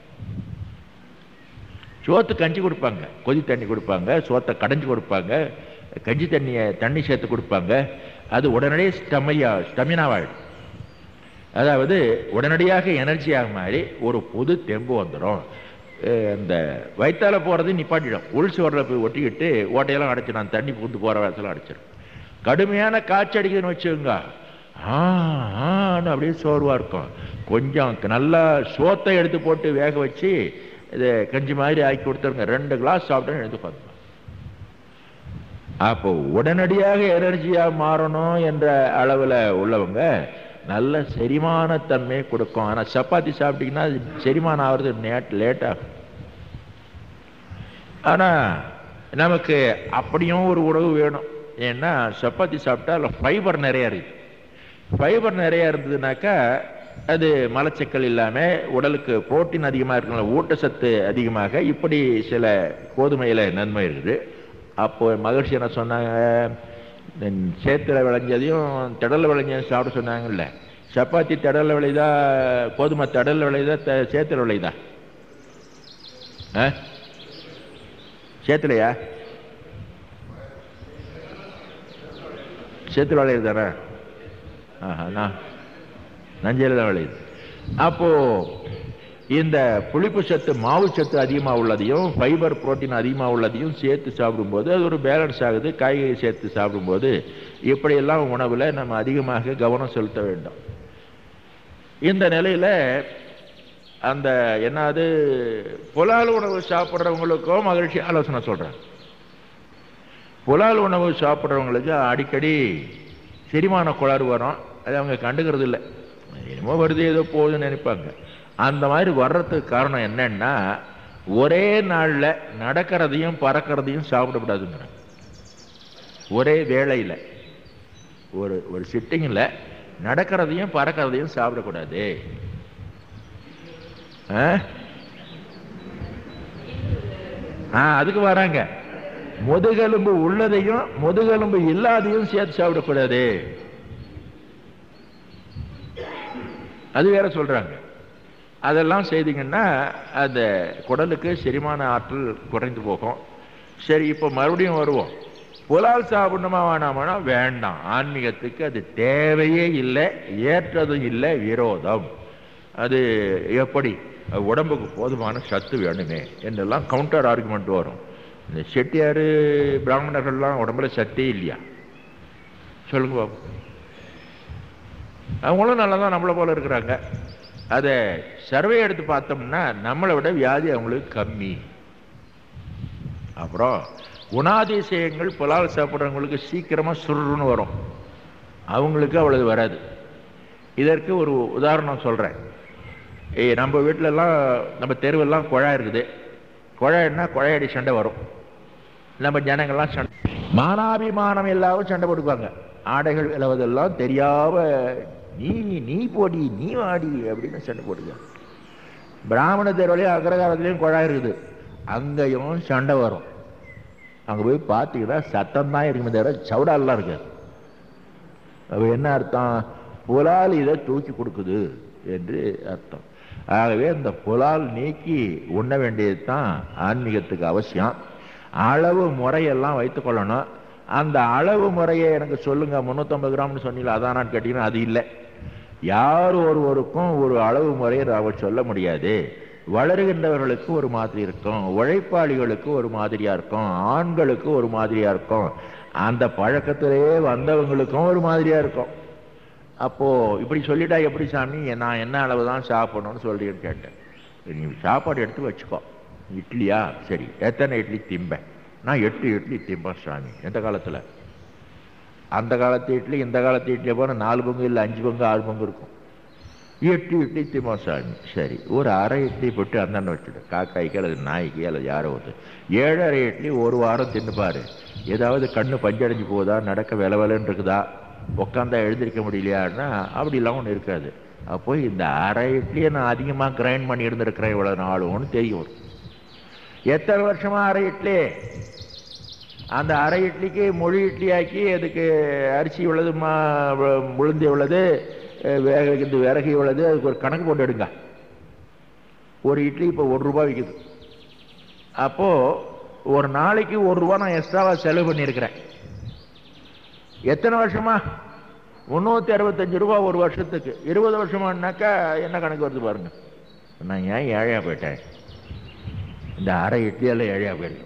சோத்து கஞ்சி கொடுப்பாங்க கொதி தண்ணி கொடுப்பாங்க சோத்தை கடைஞ்சு கொடுப்பாங்க கஞ்சி தண்ணியை தண்ணி சேர்த்து கொடுப்பாங்க அது உடனடியே ஸ்டமையா ஸ்டமினாவாயிடும் அதாவது உடனடியாக எனர்ஜியாக மாறி ஒரு புது தெம்பு வந்துடும் இந்த வயிற்றால போகிறது நிப்பாட்டிடும் உள் சுவரில் போய் ஒட்டிக்கிட்டு ஓட்டையெல்லாம் அடைச்சு நான் தண்ணி பூந்து போகிற வயசில் அடைச்சிடும் கடுமையான காய்ச்சி அடிக்குதுன்னு வச்சுக்கோங்க ஆ ஆன்னு அப்படியே சோர்வாக இருக்கும் கொஞ்சம் நல்லா சோத்தை எடுத்து போட்டு வேக வச்சு இதை கஞ்சி மாதிரி ஆக்கி கொடுத்துருங்க ரெண்டு கிளாஸ் சாப்பிட்டேன்னு எடுத்து பார்த்துக்கலாம் அப்போ உடனடியாக எனர்ஜியா மாறணும் என்ற அளவில் உள்ளவங்க நல்ல செரிமான தன்மையை கொடுக்கும் ஆனா சப்பாத்தி சாப்பிட்டீங்கன்னா அது செரிமானம் ஆகிறது நேட் லேட் ஆகும் ஆனா நமக்கு அப்படியும் ஒரு உணவு வேணும் ஏன்னா சப்பாத்தி சாப்பிட்டா அதில் ஃபைபர் நிறைய இருக்கு ஃபைபர் நிறைய இருந்ததுனாக்கா அது மலச்சிக்கல் இல்லாமல் உடலுக்கு புரோட்டீன் அதிகமாக இருக்கணும் ஊட்டச்சத்து அதிகமாக இப்படி சில கோதுமையில் நன்மை இருக்குது அப்போ மகிழ்ச்சி என்ன சொன்னாங்க சேத்துல விளைஞ்சதையும் திடல்ல விளைஞ்சதையும் சாப்பிட சொன்னாங்கல்ல சப்பாத்தி திடல்ல விளையுதா கோதுமை திடல்ல விளையுதா த- சேத்துல விளையுதா ஆ? சேத்துலையா சேத்துல விளையுது தானே ஆஹா நான் நஞ்சையில் தான் விளையுது அப்போ இந்த புளிப்பு சத்து மாவு சத்து அதிகமாக உள்ளதையும் ஃபைபர் புரோட்டீன் அதிகமாக உள்ளதையும் சேர்த்து சாப்பிடும்போது அது ஒரு பேலன்ஸ் ஆகுது காய்கறி சேர்த்து சாப்பிடும்போது இப்படியெல்லாம் உணவில் நம்ம அதிகமாக கவனம் செலுத்த வேண்டும் இந்த நிலையில அந்த என்னது புலால் உணவு சாப்பிட்றவங்களுக்கும் மகிழ்ச்சி ஆலோசனை சொல்றேன் புலால் உணவு சாப்பிட்றவங்களுக்கு அடிக்கடி செரிமான கோளாறு வரும் அது அவங்க கண்டுக்கிறது இல்லை என்னமோ வருது ஏதோ போகுதுன்னு நினைப்பாங்க அந்த மாதிரி வர்றதுக்கு காரணம் என்னன்னா ஒரே நாள்ல நடக்கிறதையும் பறக்கிறதையும் சாப்பிடக்கூடாதுங்கிறாங்க ஒரே வேளையில ஒரு ஒரு சிட்டிங்கில் நடக்கிறதையும் பறக்கிறதையும் சாப்பிடக்கூடாது ஆ? ஆ அதுக்கு வராங்க முதுகெலும்பு உள்ளதையும் முதுகெலும்பு இல்லாதையும் சேர்த்து சாப்பிடக்கூடாது அது வேற சொல்றாங்க அதெல்லாம் செய்தீங்கன்னா அந்த குடலுக்கு செரிமான ஆற்றல் குறைந்து போகும் சரி இப்போ மறுபடியும் வருவோம் புலால் சாப்பிடணுமா வேணாமானா வேண்டாம் ஆன்மீகத்துக்கு அது தேவையே இல்லை ஏற்றதும் இல்லை விரோதம் அது எப்படி அது உடம்புக்கு போதுமான சத்து வேணுமே என்றெல்லாம் கவுண்டர் ஆர்குமெண்ட் வரும் இந்த செட்டியார் பிராமணர்கள்லாம் உடம்புல சத்தே இல்லையா சொல்லுங்க பாபு அவங்களும் நல்லா தான் நம்மளை போல இருக்கிறாங்க அதை சர்வே எடுத்து பார்த்தோம்னா நம்மளை விட வியாதி அவங்களுக்கு கம்மி அப்புறம் குணாதிசயங்கள் புலால் சாப்பிட்றவங்களுக்கு சீக்கிரமாக சுருன்னு வரும் அவங்களுக்கு அவ்வளவு வராது இதற்கு ஒரு உதாரணம் சொல்கிறேன் ஏய் நம்ம வீட்டிலலாம் நம்ம தெருவெல்லாம் குழாய் இருக்குது குழாய்னா குழாயடி சண்டை வரும் நம்ம ஜனங்கள்லாம் சண்டை மானாபிமானம் எல்லாரும் சண்டை போட்டுக்குவாங்க ஆடைகள் விளவதெல்லாம் தெரியாம நீ நீ போடி நீ வாடி அப்படின்னு சண்டை போட்டுக்குவாங்க பிராமண தெருவிலையும் அக்ரகாரத்துலேயும் குழாய் இருக்குது அங்கேயும் சண்டை வரும் அங்கே போய் பார்த்தீங்கன்னா சத்தம் தான் இருக்குமே தவிர சவுடாலாம் இருக்காது அப்ப என்ன அர்த்தம் புலால் இதை தூக்கி கொடுக்குது என்று அர்த்தம் ஆகவே இந்த புலால் நீக்கி உண்ண வேண்டியது தான் ஆன்மீகத்துக்கு அவசியம் அளவு முறையெல்லாம் வைத்துக் கொள்ளணும் அந்த அளவு முறையை எனக்கு சொல்லுங்க முந்நூற்றம்பது கிராம்னு சொன்னீங்களா அதானான்னு கேட்டீங்கன்னா அது இல்லை யார் ஒருவருக்கும் ஒரு அளவு முறையை அவர் சொல்ல முடியாது வளருகின்றவர்களுக்கு ஒரு மாதிரி இருக்கும் உழைப்பாளிகளுக்கு ஒரு மாதிரியா இருக்கும் ஆண்களுக்கு ஒரு மாதிரியா இருக்கும் அந்த பழக்கத்திலேயே வந்தவங்களுக்கும் ஒரு மாதிரியா இருக்கும் அப்போ இப்படி சொல்லிட்டா எப்படி சாமி நான் என்ன அளவு தான் சாப்பிடணும்னு சொல்றீன்னு கேட்டேன் நீ சாப்பாடு எடுத்து வச்சுக்கோ இட்லியா சரி எத்தனை இட்லி திம்பேன் நான் எட்டு இட்லி திம்பேன் சாமி எந்த காலத்துல அந்த காலத்து இட்லி இந்த காலத்து இட்லியை போன நாலு பங்கு இல்லை அஞ்சு பங்கு ஆறு பங்கு இருக்கும் எட்டு இட்லி திம்பா சாமி சரி ஒரு அரை இட்லி போட்டு அந்தாண்ட வச்சுடு காக்காய்க்கு அல்லது நாய்க்கு அல்லது யாரோ ஒருத்தர் ஏழரை இட்லி ஒரு வாரம் தின்னுப்பாரு ஏதாவது கண்ணு பஞ்சடைஞ்சு போகுதா நடக்க வில விலன்னு இருக்குதா உட்காந்தா எழுந்திருக்க முடியலையான்னா அப்படிலாம் ஒன்றும் இருக்காது அப்போ இந்த அரை இட்லியை நான் அதிகமாக கிரைண்ட் பண்ணி இருந்திருக்கிறேன் இவ்வளோ நாளும்னு தெரியும் எத்தனை வருஷமா அரை இட்லி அந்த அரை இட்லிக்கு மொழி இட்லி ஆக்கி அதுக்கு அரிசி இவ்வளவு மா உளுந்து இவ்வளவு அஹ் வேக வைக்கிறது விறகு இவ்வளவு அதுக்கு ஒரு கணக்கு போட்டு எடுங்க ஒரு இட்லி இப்போ ஒரு ரூபாய் விற்குது அப்போ ஒரு நாளைக்கு ஒரு ரூபா நான் எக்ஸ்ட்ராவா செலவு பண்ணியிருக்கிறேன் எத்தனை வருஷமா முந்நூற்றி அறுபத்தஞ்சு ரூபா ஒரு வருஷத்துக்கு இருபது வருஷமானாக்கா என்ன கணக்கு வருது பாருங்க நான் ஏன் ஏழையா போயிட்டேன் இந்த அரை இட்லியெல்லாம் ஏழையா போயிருக்கேன்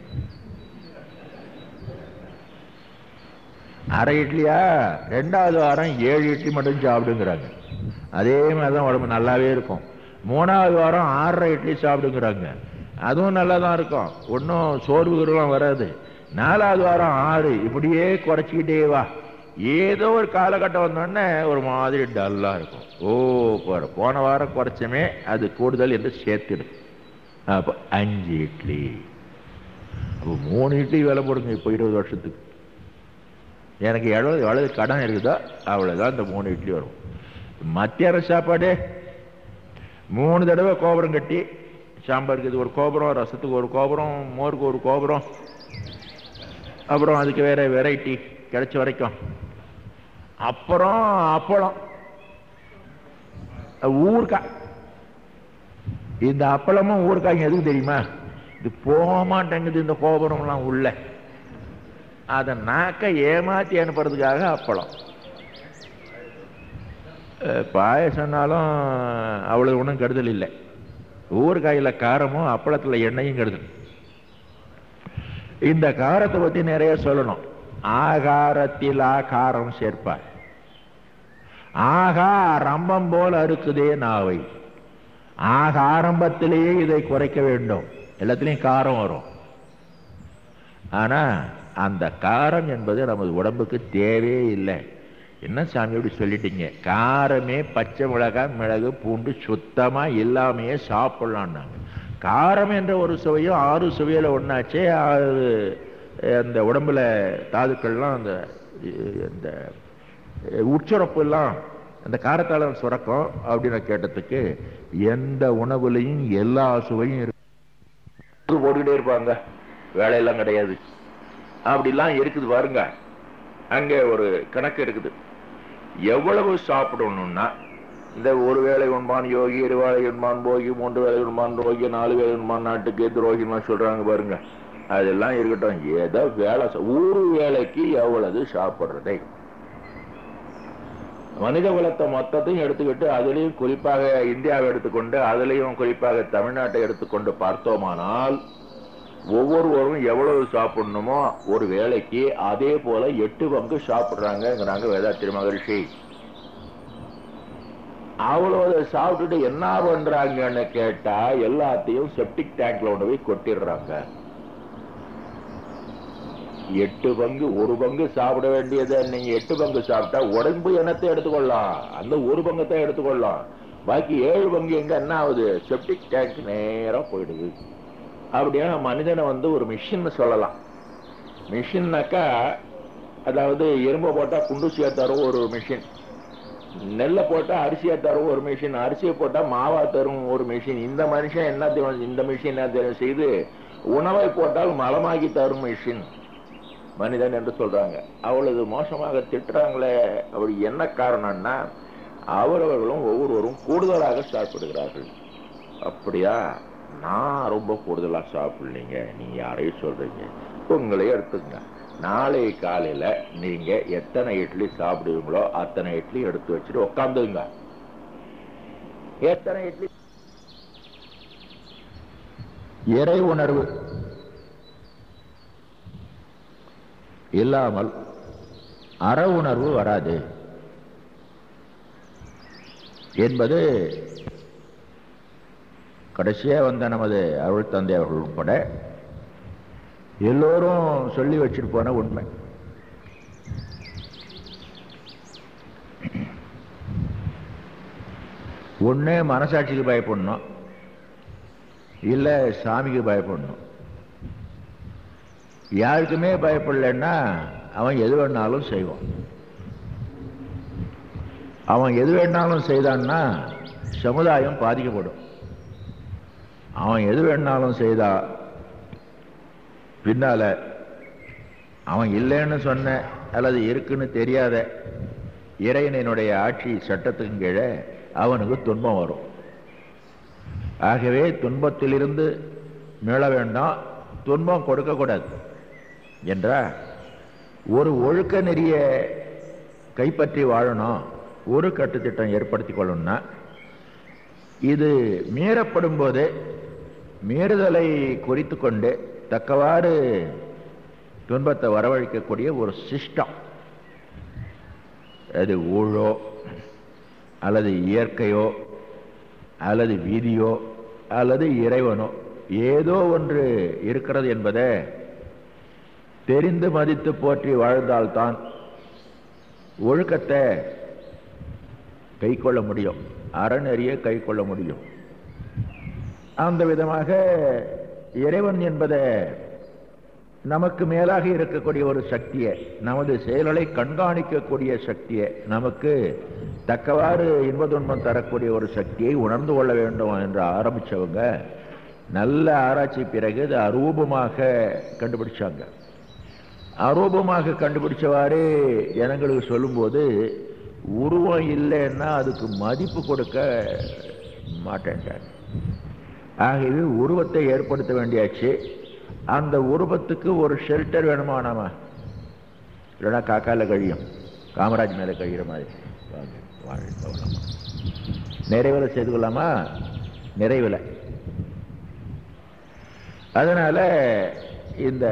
அரை இட்லியா ரெண்டாவது வாரம் ஏழு இட்லி மட்டும் சாப்பிடுங்கிறாங்க அதே மாதிரி தான் உடம்பு நல்லாவே இருக்கும் மூணாவது வாரம் ஆறரை இட்லி சாப்பிடுங்கிறாங்க அதுவும் நல்லா தான் இருக்கும் ஒன்றும் சோர்வுகள்லாம் வராது நாலாவது வாரம் ஆறு இப்படியே குறைச்சிக்கிட்டே வா ஏதோ ஒரு காலகட்டம் வந்தோடனே ஒரு மாதிரி டல்லாக இருக்கும் ஓ போற போன வாரம் குறைச்சமே அது கூடுதல் என்று சேர்த்துடு அப்போ அஞ்சு இட்லி அப்போ மூணு இட்லி விலை போடுங்க இப்போ இருபது வருஷத்துக்கு எனக்கு எவ்வளவு எவ்வளவு கடன் இருக்குதோ அவ்வளோதான் இந்த மூணு இட்லி வரும் மத்தியான சாப்பாடு மூணு தடவை கோபுரம் கட்டி சாம்பாருக்கு இது ஒரு கோபுரம் ரசத்துக்கு ஒரு கோபுரம் மோருக்கு ஒரு கோபுரம் அப்புறம் அதுக்கு வேற வெரைட்டி கிடைச்ச வரைக்கும் அப்புறம் அப்பளம் ஊறுகாய் இந்த அப்பளமும் ஊறுகாயும் எதுக்கு தெரியுமா இது போக மாட்டேங்குது இந்த கோபுரம்லாம் உள்ள அதை நாக்க ஏமாத்தி அனுப்புறதுக்காக அப்பளம் அஹ் பாயசம்னாலும் அவ்வளவு ஒன்றும் கெடுதல் இல்லை ஊறுகாயில் காரமும் அப்பளத்தில் எண்ணெயும் கெடுதல் இந்த காரத்தை பற்றி நிறைய சொல்லணும் ஆகாரத்தில் ஆகாரம் சேர்ப்பார் ஆகா ரம்பம் போல் அறுக்குதே நாவை ஆக ஆரம்பத்திலேயே இதை குறைக்க வேண்டும் எல்லாத்துலேயும் காரம் வரும் ஆனா அந்த காரம் என்பது நமது உடம்புக்கு தேவையே இல்லை என்ன சாமி இப்படி சொல்லிட்டீங்க காரமே பச்சை மிளகாய் மிளகு பூண்டு சுத்தமா இல்லாமையே சாப்பிடலான்னாங்க காரம் என்ற ஒரு சுவையும் ஆறு சுவையில ஒண்ணாச்சே ஆறு அந்த உடம்புல தாதுக்கள்லாம் அந்த அந்த உட்சுரப்பு எல்லாம் அந்த காரத்தால சுரக்கும் அப்படின்னு கேட்டதுக்கு எந்த உணவுலையும் எல்லா சுவையும் இருக்கு போட்டுக்கிட்டே இருப்பாங்க வேலையெல்லாம் கிடையாது அப்படிலாம் இருக்குது பாருங்க அங்க ஒரு கணக்கு இருக்குது எவ்வளவு சாப்பிடணும்னா இந்த ஒரு வேளை உண்பான் யோகி இரு வேளை உண்பான் போகி மூன்று வேளை உண்பான் ரோகி நாலு வேளை உண்பான் நாட்டுக்கு துரோகிலாம் சொல்றாங்க பாருங்க அதெல்லாம் இருக்கட்டும் ஏதோ வேலை சா- ஒரு வேளைக்கு எவ்வளவு சாப்பிடுறதை மனித குலத்தை மொத்தத்தையும் எடுத்துக்கிட்டு அதுலயும் குறிப்பாக இந்தியாவை எடுத்துக்கொண்டு அதுலயும் குறிப்பாக தமிழ்நாட்டை எடுத்துக்கொண்டு பார்த்தோமானால் ஒவ்வொருவரும் எவ்வளவு சாப்பிடணுமோ ஒரு வேளைக்கு அதே போல எட்டு பங்கு சாப்பிடுறாங்கிறாங்க வேதாத்திரி மகரிஷி அவ்வளவு சாப்பிட்டுட்டு என்ன பண்றாங்கன்னு கேட்டா எல்லாத்தையும் செப்டிக் டேங்க்ல கொண்டு போய் கொட்டிடுறாங்க எட்டு பங்கு ஒரு பங்கு சாப்பிட வேண்டியதை நீங்க எட்டு பங்கு சாப்பிட்டா உடம்பு எண்ணத்தை எடுத்துக்கொள்ளலாம் அந்த ஒரு பங்கத்தை எடுத்துக்கொள்ளலாம் பாக்கி ஏழு பங்கு எங்க என்ன ஆகுது செப்டிக் டேங்க் நேரா போயிடுது அப்படியே மனிதனை வந்து ஒரு மிஷின் சொல்லலாம் மிஷின்னாக்கா அதாவது எறும்பை போட்டா குண்டுசியா தரும் ஒரு மிஷின் நெல்லை போட்டா அரிசியா தரும் ஒரு மிஷின் அரிசியை போட்டா மாவா தரும் ஒரு மிஷின் இந்த மனுஷன் என்ன தெரியும் இந்த மிஷின் என்ன தெரியும் செய்து உணவை போட்டால் மலமாகி தரும் மிஷின் மனிதன் என்று சொல்றாங்க அவ்வளவு மோசமாக திட்டுறாங்களே அப்படி என்ன காரணம்னா அவரவர்களும் ஒவ்வொருவரும் கூடுதலாக சாப்பிடுகிறார்கள் அப்படியா நான் ரொம்ப கூடுதலா சாப்பிடலீங்க நீங்க யாரையும் சொல்றீங்க உங்களே எடுத்துங்க நாளை காலையில நீங்க எத்தனை இட்லி சாப்பிடுவீங்களோ அத்தனை இட்லி எடுத்து வச்சுட்டு உட்காந்துங்க எத்தனை இட்லி இறை உணர்வு இல்லாமல் அற உணர்வு வராது என்பது கடைசியா வந்த நமது அருள் தந்தை அவர்கள் உட்பட எல்லோரும் சொல்லி வச்சுட்டு போன உண்மை ஒண்ணு மனசாட்சிக்கு பயப்படணும் இல்ல சாமிக்கு பயப்படணும் யாருக்குமே பயப்படலைன்னா அவன் எது வேணாலும் செய்வான் அவன் எது வேணாலும் செய்தான்னா சமுதாயம் பாதிக்கப்படும் அவன் எது வேணாலும் செய்தா பின்னால அவன் இல்லைன்னு சொன்ன அல்லது இருக்குன்னு தெரியாத இறைவனுடைய ஆட்சி சட்டத்துக்கு கீழே அவனுக்கு துன்பம் வரும் ஆகவே துன்பத்திலிருந்து மீள வேண்டாம் துன்பம் கொடுக்கக்கூடாது என்றா ஒரு ஒழுக்க நெறிய கைப்பற்றி வாழணும் ஒரு கட்டுத்திட்டம் ஏற்படுத்தி கொள்ளணும்னா இது மீறப்படும் போது மீறுதலை குறித்து கொண்டு தக்கவாறு துன்பத்தை வரவழைக்கக்கூடிய ஒரு சிஸ்டம் அது ஊழோ அல்லது இயற்கையோ அல்லது வீதியோ அல்லது இறைவனோ ஏதோ ஒன்று இருக்கிறது என்பதை தெரிந்து மதித்து போற்றி வாழ்ந்தால்தான் ஒழுக்கத்தை கை கொள்ள முடியும் அறநெறிய கை கொள்ள முடியும் அந்த விதமாக இறைவன் என்பதை நமக்கு மேலாக இருக்கக்கூடிய ஒரு சக்தியை நமது செயல்களை கண்காணிக்கக்கூடிய சக்தியை நமக்கு தக்கவாறு இன்ப துன்பம் தரக்கூடிய ஒரு சக்தியை உணர்ந்து கொள்ள வேண்டும் என்று ஆரம்பிச்சவங்க நல்ல ஆராய்ச்சி பிறகு இது அரூபமாக கண்டுபிடிச்சாங்க அரூபமாக கண்டுபிடிச்சவாறு ஜனங்களுக்கு சொல்லும்போது உருவம் இல்லைன்னா அதுக்கு மதிப்பு கொடுக்க மாட்டேன்ட்டாங்க ஆகவே உருவத்தை ஏற்படுத்த வேண்டியாச்சு அந்த உருவத்துக்கு ஒரு ஷெல்டர் வேணுமா நாம இல்லைன்னா காக்கால கழியும் காமராஜ் மேலே கழிகிற மாதிரி வாங்க வாங்க போகலாமா நிறைவில் செய்து கொள்ளாமா நிறைவில் அதனால இந்த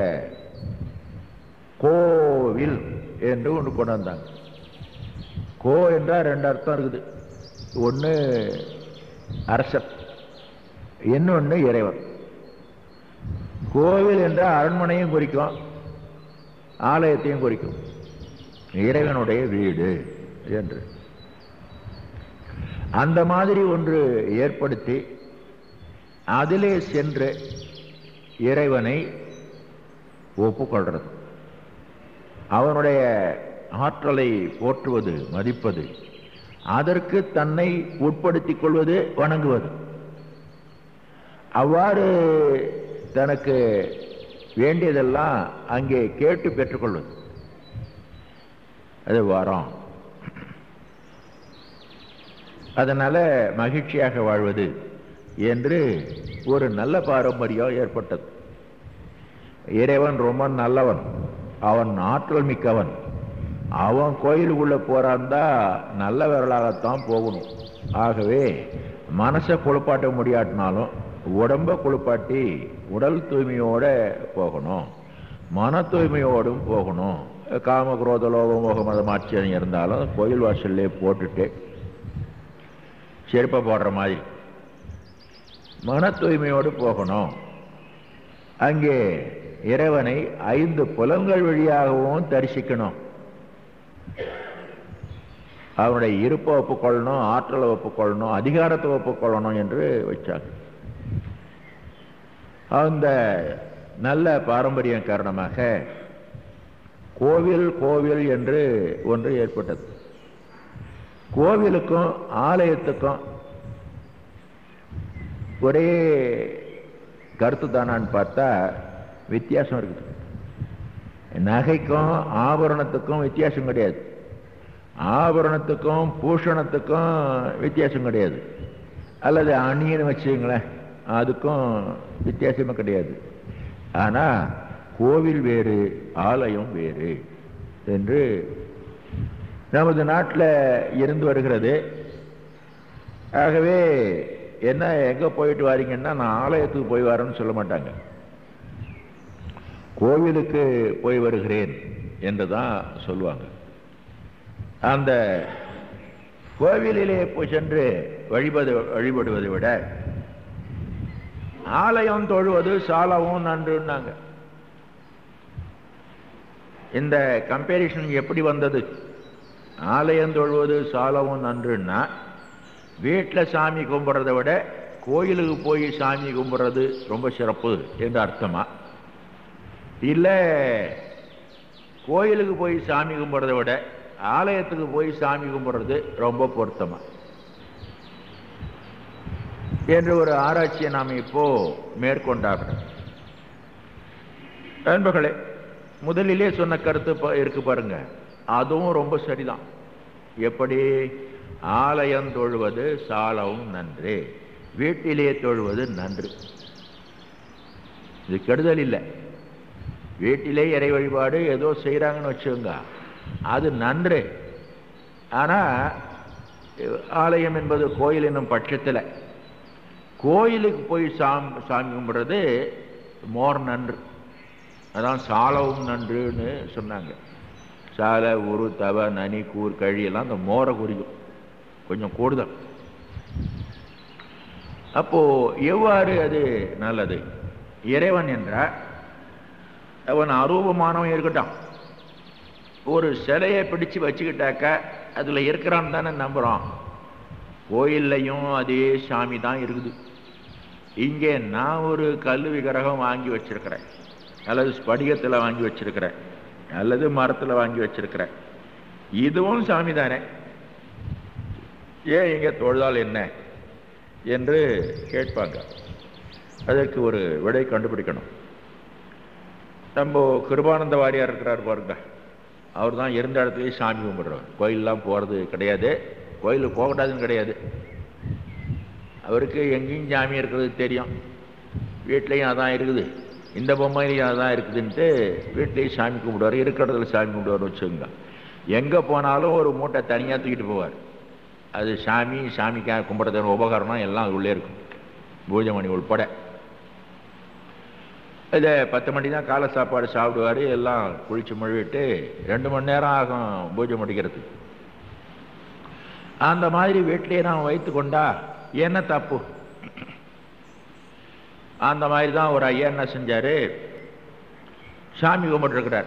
கோவில் என்று ஒன்று கொண்டு வந்தாங்க கோ என்றால் ரெண்டு அர்த்தம் இருக்குது ஒன்று அரசர் இன்னொன்று இறைவன் கோவில் என்றால் அரண்மனையும் குறிக்கும் ஆலயத்தையும் குறிக்கும் இறைவனுடைய வீடு என்று அந்த மாதிரி ஒன்று ஏற்படுத்தி அதிலே சென்று இறைவனை ஒப்புக்கொள்றது அவனுடைய ஆற்றலை போற்றுவது மதிப்பது அதற்கு தன்னை உட்படுத்திக் கொள்வது வணங்குவது அவ்வாறு தனக்கு வேண்டியதெல்லாம் அங்கே கேட்டு பெற்றுக்கொள்வது அது வரம் அதனால மகிழ்ச்சியாக வாழ்வது என்று ஒரு நல்ல பாரம்பரியம் ஏற்பட்டது இறைவன் ரொம்ப நல்லவன் அவன் ஆற்றல் மிக்கவன் அவன் கோயிலுக்குள்ள போறான்தா நல்ல விரலாகத்தான் போகணும் ஆகவே மனசை குளிப்பாட்ட முடியாட்டினாலும் உடம்ப குளிப்பாட்டி உடல் தூய்மையோட போகணும் மன தூய்மையோடும் போகணும் காம குரோத லோகம் மோக மதம் ஆட்சியம் இருந்தாலும் கோயில் வாசல்லே போட்டுட்டு செருப்பை போடுற மாதிரி மன தூய்மையோடு போகணும் அங்கே இறைவனை ஐந்து புலன்கள் வழியாகவும் தரிசிக்கணும் அவனுடைய இருப்பை ஒப்புக்கொள்ளணும் ஆற்றலை ஒப்புக்கொள்ளணும் அதிகாரத்தை ஒப்புக்கொள்ளணும் என்று வச்சாங்க அந்த நல்ல பாரம்பரியம் காரணமாக கோவில் கோவில் என்று ஒன்று ஏற்பட்டது கோவிலுக்கும் ஆலயத்துக்கும் ஒரே கருத்து தானான்னு பார்த்தா வித்தியாசம் இருக்குது நகைக்கும் ஆபரணத்துக்கும் வித்தியாசம் கிடையாது ஆபரணத்துக்கும் பூஷணத்துக்கும் வித்தியாசம் கிடையாது அல்லது அணின்னு வச்சுங்களேன் அதுக்கும் வித்தியாசமே கிடையாது ஆனா கோவில் வேறு ஆலயம் வேறு என்று நமது நாட்டில் இருந்து வருகிறது ஆகவே என்ன எங்க போயிட்டு வாரீங்கன்னா நான் ஆலயத்துக்கு போய் வரேன்னு சொல்ல மாட்டாங்க கோவிலுக்கு போய் வருகிறேன் என்று தான் சொல்லுவாங்க அந்த கோவிலிலே போய் சென்று வழிபது வழிபடுவதை விட ஆலயம் தொழுவது சாலவும் நன்றுன்னாங்க இந்த கம்பேரிஷன் எப்படி வந்தது ஆலயம் தொழுவது சாலவும் நன்றுன்னா வீட்டில் சாமி கும்பிட்றத விட கோயிலுக்கு போய் சாமி கும்பிட்றது ரொம்ப சிறப்பு என்று அர்த்தமா இல்லை கோயிலுக்கு போய் சாமி கும்பிட்றத விட ஆலயத்துக்கு போய் சாமி கும்பிட்றது ரொம்ப பொருத்தமா என்ற ஒரு ஆராய்ச்சியை நாம் இப்போ மேற்கொண்டாகிறோம் நண்பர்களே முதலிலே சொன்ன கருத்து ப- இருக்கு பாருங்க அதுவும் ரொம்ப சரிதான் எப்படி ஆலயம் தொழுவது சாலவும் நன்று வீட்டிலே தொழுவது நன்று இது கெடுதல் இல்லை வீட்டிலே இறை வழிபாடு ஏதோ செய்கிறாங்கன்னு வச்சுக்கோங்க அது நன்று ஆனால் ஆலயம் என்பது கோயில் என்னும் பட்சத்தில் கோயிலுக்கு போய் சாம் சாமி கும்பிட்றது மோர் நன்று அதான் சாலவும் நன்றுன்னு சொன்னாங்க சாலை உரு தவ நனி கூர் கழி எல்லாம் அந்த மோரை குறிக்கும் கொஞ்சம் கூடுதல் அப்போ எவ்வாறு அது நல்லது இறைவன் என்றால் அவன் அரூபமானவன் இருக்கட்டும் ஒரு சிலையை பிடிச்சு வச்சுக்கிட்டாக்க அதில் இருக்கிறான்னு தானே நம்புகிறோம் கோயில்லையும் அதே சாமி தான் இருக்குது இங்கே நான் ஒரு கல் விக்கிரகம் வாங்கி வச்சிருக்கிறேன் அல்லது ஸ்படிகத்தில் வாங்கி வச்சிருக்கிறேன் அல்லது மரத்தில் வாங்கி வச்சிருக்கிறேன் இதுவும் சாமி தானே ஏன் இங்கே தொழுதால் என்ன என்று கேட்பாங்க அதற்கு ஒரு விடை கண்டுபிடிக்கணும் நம்ம கிருபானந்த வாரியார் இருக்கிறார் பாருங்க அவர் தான் இருந்த இடத்துலயே சாமி கும்பிடுறவர் கோயிலெலாம் போகிறது கிடையாது கோயிலுக்கு போகக்கூடாதுன்னு கிடையாது அவருக்கு எங்கேயும் சாமி இருக்கிறது தெரியும் வீட்லேயும் அதான் இருக்குது இந்த பொம்மையிலையும் அதான் இருக்குதுன்ட்டு வீட்லேயும் சாமி கும்பிடுவார் இருக்கிற இடத்துல சாமி கும்பிடுவார் வச்சுக்கோங்க எங்கே போனாலும் ஒரு மூட்டை தனியாக தூக்கிட்டு போவார் அது சாமி சாமிக்கா கும்பிட்றதுக்கு உபகரணம் எல்லாம் அது உள்ளே இருக்கும் பூஜை மணி உள்பட இதை பத்து மணி தான் காலை சாப்பாடு சாப்பிடுவார் எல்லாம் குளிச்சு முழுவிட்டு ரெண்டு மணி நேரம் ஆகும் பூஜை முடிக்கிறதுக்கு அந்த மாதிரி வீட்டிலேயே நாம் வைத்து கொண்டா என்ன தப்பு அந்த மாதிரி தான் ஒரு ஐயா என்ன செஞ்சாரு சாமி கும்பிட்டுருக்கிறார்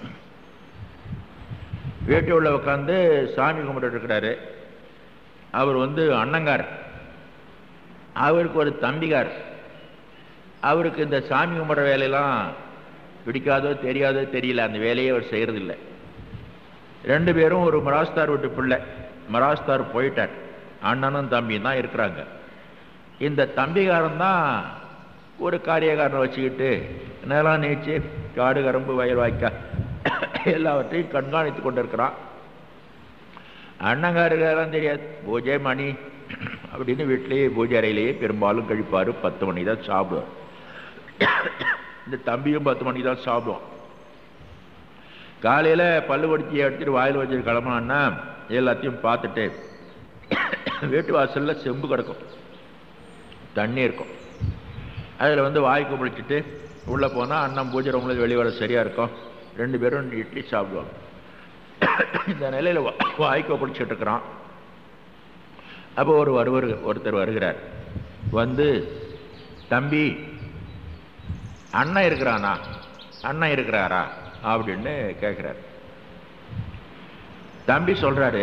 வீட்டு உள்ள உட்காந்து சாமி கும்பிட்டு இருக்கிறாரு அவர் வந்து அண்ணங்கார் அவருக்கு ஒரு தம்பிகார் அவருக்கு இந்த சாமி கும்பிட்ற வேலையெல்லாம் பிடிக்காதோ தெரியாதோ தெரியல அந்த வேலையை அவர் செய்யறதில்ல ரெண்டு பேரும் ஒரு மராஸ்தார் வீட்டு பிள்ளை மராஸ்தார் போயிட்டார் அண்ணனும் தம்பியும் தான் இருக்கிறாங்க இந்த தம்பிகாரன் தான் ஒரு காரியக்காரனை வச்சுக்கிட்டு நிலம் நீச்சு காடு கரும்பு வயல் வாய்க்கா எல்லாவற்றையும் கண்காணித்து கொண்டிருக்கிறான் அண்ணங்காருக்கெல்லாம் தெரியாது பூஜை மணி அப்படின்னு வீட்டிலேயே பூஜை அறையிலேயே பெரும்பாலும் கழிப்பார் பத்து மணி தான் சாப்பிடுவார் இந்த தம்பியும் பத்து மணி தான் சாப்பிடுவான் காலையில் பல்லு வடிச்சு எடுத்துட்டு வாயில் வச்சுட்டு கிளம்புனான்னா எல்லாத்தையும் பார்த்துட்டு வீட்டு வாசலில் செம்பு கிடக்கும் தண்ணி இருக்கும் அதில் வந்து வாய் கும்பிடிச்சிட்டு உள்ளே போனால் அண்ணன் பூஜை ரூமில் வெளியே வர சரியாக இருக்கும் ரெண்டு பேரும் ரெண்டு இட்லி சாப்பிடுவாங்க இந்த நிலையில் வாய் கும்பிடிச்சிட்டு இருக்கிறான் அப்போ ஒரு வருவர் ஒருத்தர் வருகிறார் வந்து தம்பி அண்ணன் இருக்கிறானா அண்ணன் இருக்கிறாரா அப்படின்னு கேட்குறாரு தம்பி சொல்றாரு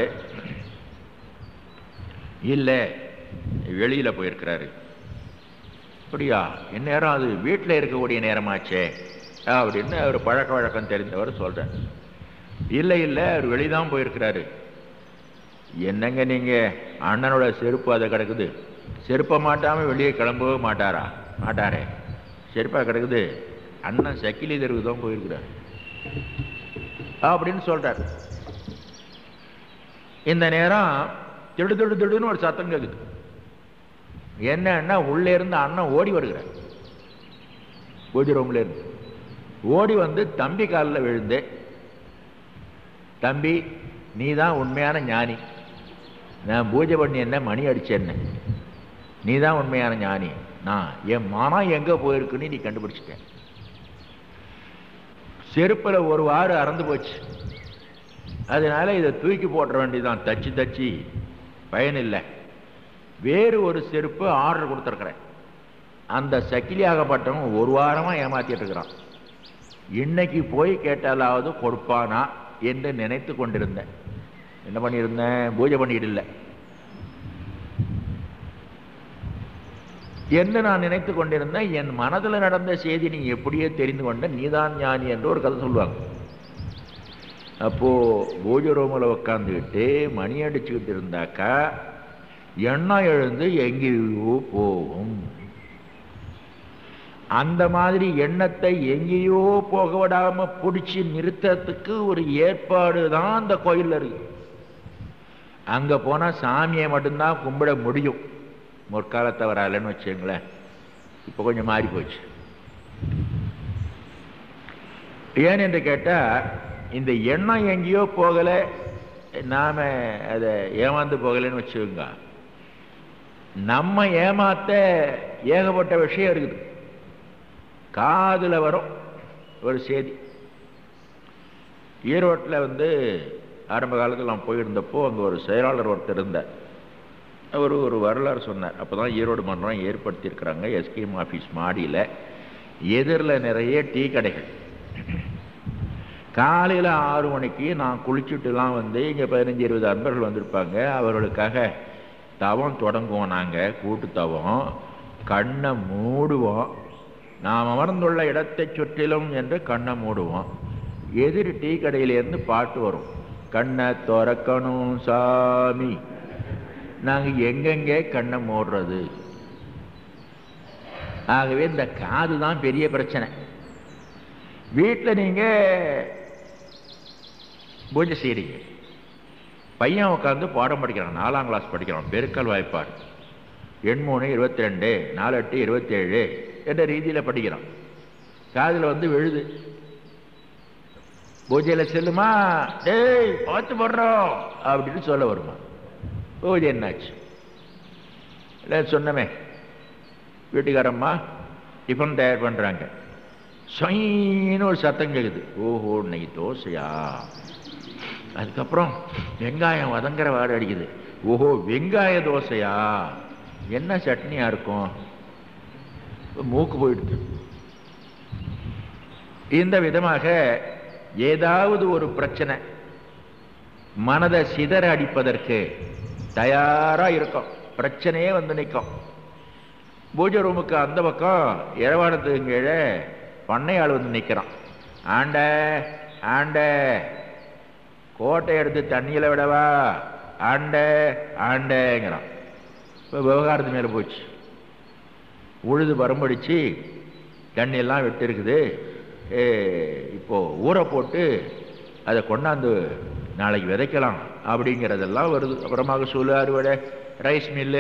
இல்லை வெளியில் போயிருக்கிறாரு அப்படியா என் நேரம் அது வீட்டில் இருக்கக்கூடிய நேரமாச்சே அப்படின்னு அவர் பழக்க வழக்கம் தெரிந்தவர் சொல்கிறார் இல்லை இல்லை அவர் வெளிதான் போயிருக்கிறாரு என்னங்க நீங்கள் அண்ணனோட செருப்பு அதை கிடக்குது செருப்பை மாட்டாமல் வெளியே கிளம்பவே மாட்டாரா மாட்டாரே செருப்பாக கிடக்குது அண்ணன் சக்கிலி தெருவுக்கு தான் போயிருக்கிறார் அப்படின்னு சொல்கிறார் இந்த நேரம் திடு திடு திடுன்னு ஒரு சத்தம் கேட்குது என்னன்னா உள்ளே இருந்து அண்ணன் ஓடி வருகிறார் பூஜை ரூம்ல இருந்து ஓடி வந்து தம்பி காலில் விழுந்து தம்பி நீ தான் உண்மையான ஞானி நான் பூஜை பண்ணி என்ன மணி அடிச்சேன்னு நீ தான் உண்மையான ஞானி நான் என் மனம் எங்கே போயிருக்குன்னு நீ கண்டுபிடிச்சிட்டேன் செருப்பில் ஒரு வாரம் அறந்து போச்சு அதனால இதை தூக்கி போட்டுற வேண்டியதான் தச்சு தச்சு பயனில்லை வேறு ஒரு செருப்பு ஆர்டர் கொடுத்துருக்குறேன் அந்த சக்கிலியாகப்பட்டவன் ஒரு வாரமாக ஏமாத்திட்டு இருக்கிறான் இன்னைக்கு போய் கேட்டாலாவது கொடுப்பானா என்று நினைத்து கொண்டிருந்தேன் என்ன பண்ணியிருந்தேன் பூஜை பண்ணிட்டு இல்லை என்று நான் நினைத்து கொண்டிருந்தேன் என் மனதில் நடந்த செய்தி நீ எப்படியே தெரிந்து கொண்ட நீதான் ஞானி என்று ஒரு கதை சொல்லுவாங்க அப்போ பூஜை ரூமில் உட்காந்துக்கிட்டு மணி அடிச்சுக்கிட்டு இருந்தாக்கா எண்ணம் எழுந்து எங்கேயோ போகும் அந்த மாதிரி எண்ணத்தை எங்கேயோ போக விடாம பிடிச்சி நிறுத்தத்துக்கு ஒரு ஏற்பாடு தான் அந்த கோயில்ல இருக்கு அங்க போனா சாமியை மட்டும்தான் கும்பிட முடியும் முற்காலத்தை வராலன்னு வச்சுங்களேன் இப்போ கொஞ்சம் மாறி போச்சு ஏன் என்று கேட்டா இந்த எண்ணம் எங்கேயோ போகல நாம அதை ஏமாந்து போகலைன்னு வச்சுக்கோங்க நம்ம ஏமாத்த ஏகப்பட்ட விஷயம் இருக்குது காதுல வரும் ஒரு செய்தி ஈரோட்டில் வந்து ஆரம்ப காலத்தில் நான் போயிருந்தப்போ அங்கே ஒரு செயலாளர் ஒருத்தர் இருந்தார் அவர் ஒரு வரலாறு சொன்னார் அப்போ தான் ஈரோடு மன்றம் ஏற்படுத்தியிருக்கிறாங்க எஸ்கேஎம் ஆஃபீஸ் மாடியில் எதிரில் நிறைய டீ கடைகள் காலையில் ஆறு மணிக்கு நான் குளிச்சுட்டுலாம் வந்து இங்கே பதினஞ்சு இருபது அன்பர்கள் வந்திருப்பாங்க அவர்களுக்காக தவம் தொடங்குவோம் நாங்கள் கூட்டு தவம் கண்ணை மூடுவோம் நாம் அமர்ந்துள்ள இடத்தை சுற்றிலும் என்று கண்ணை மூடுவோம் எதிர் டீ கடையிலேருந்து பாட்டு வரும் கண்ணை திறக்கணும் சாமி நாங்கள் எங்கெங்கே கண்ணை மூடுறது ஆகவே இந்த காது தான் பெரிய பிரச்சனை வீட்டில் நீங்கள் பூஜை செய்கிறீங்க பையன் உட்காந்து பாடம் படிக்கிறான் நாலாம் கிளாஸ் படிக்கிறான் பெருக்கல் வாய்ப்பாடு எண் மூணு இருபத்தி ரெண்டு நாலு எட்டு இருபத்தேழு என்ற ரீதியில் படிக்கிறான் காதில் வந்து விழுது பூஜையில் செல்லுமா டேய் பார்த்து போடுறோம் அப்படின்னு சொல்ல வருமா பூஜை என்னாச்சு இல்லை சொன்னமே வீட்டுக்காரம்மா டிஃபன் தயார் பண்ணுறாங்க சொயின்னு ஒரு சத்தம் கேட்குது ஓஹோ இன்னைக்கு தோசையா அதுக்கப்புறம் வெங்காயம் வதங்குற வாடை அடிக்குது ஓஹோ வெங்காய தோசையா என்ன சட்னியா இருக்கும் மூக்கு போயிடுது இந்த விதமாக ஏதாவது ஒரு பிரச்சனை மனதை சிதற அடிப்பதற்கு தயாரா இருக்கும் பிரச்சனையே வந்து நிற்கும் பூஜை ரூமுக்கு அந்த பக்கம் இழவானத்துக்கு கீழே பண்ணையாள் வந்து நிற்கிறான் ஆண்ட ஆண்ட கோட்டை எடுத்து தண்ணியில் விடவா ஆண்ட ஆண்டங்கிறான் இப்போ விவகாரத்து மேலே போச்சு உழுது பரம்படிச்சு தண்ணியெல்லாம் விட்டு இருக்குது ஏ, இப்போ ஊற போட்டு அதை கொண்டாந்து நாளைக்கு விதைக்கலாம் அப்படிங்கிறதெல்லாம் வருது அப்புறமாக சூழ் அறுவடை ரைஸ் மில்லு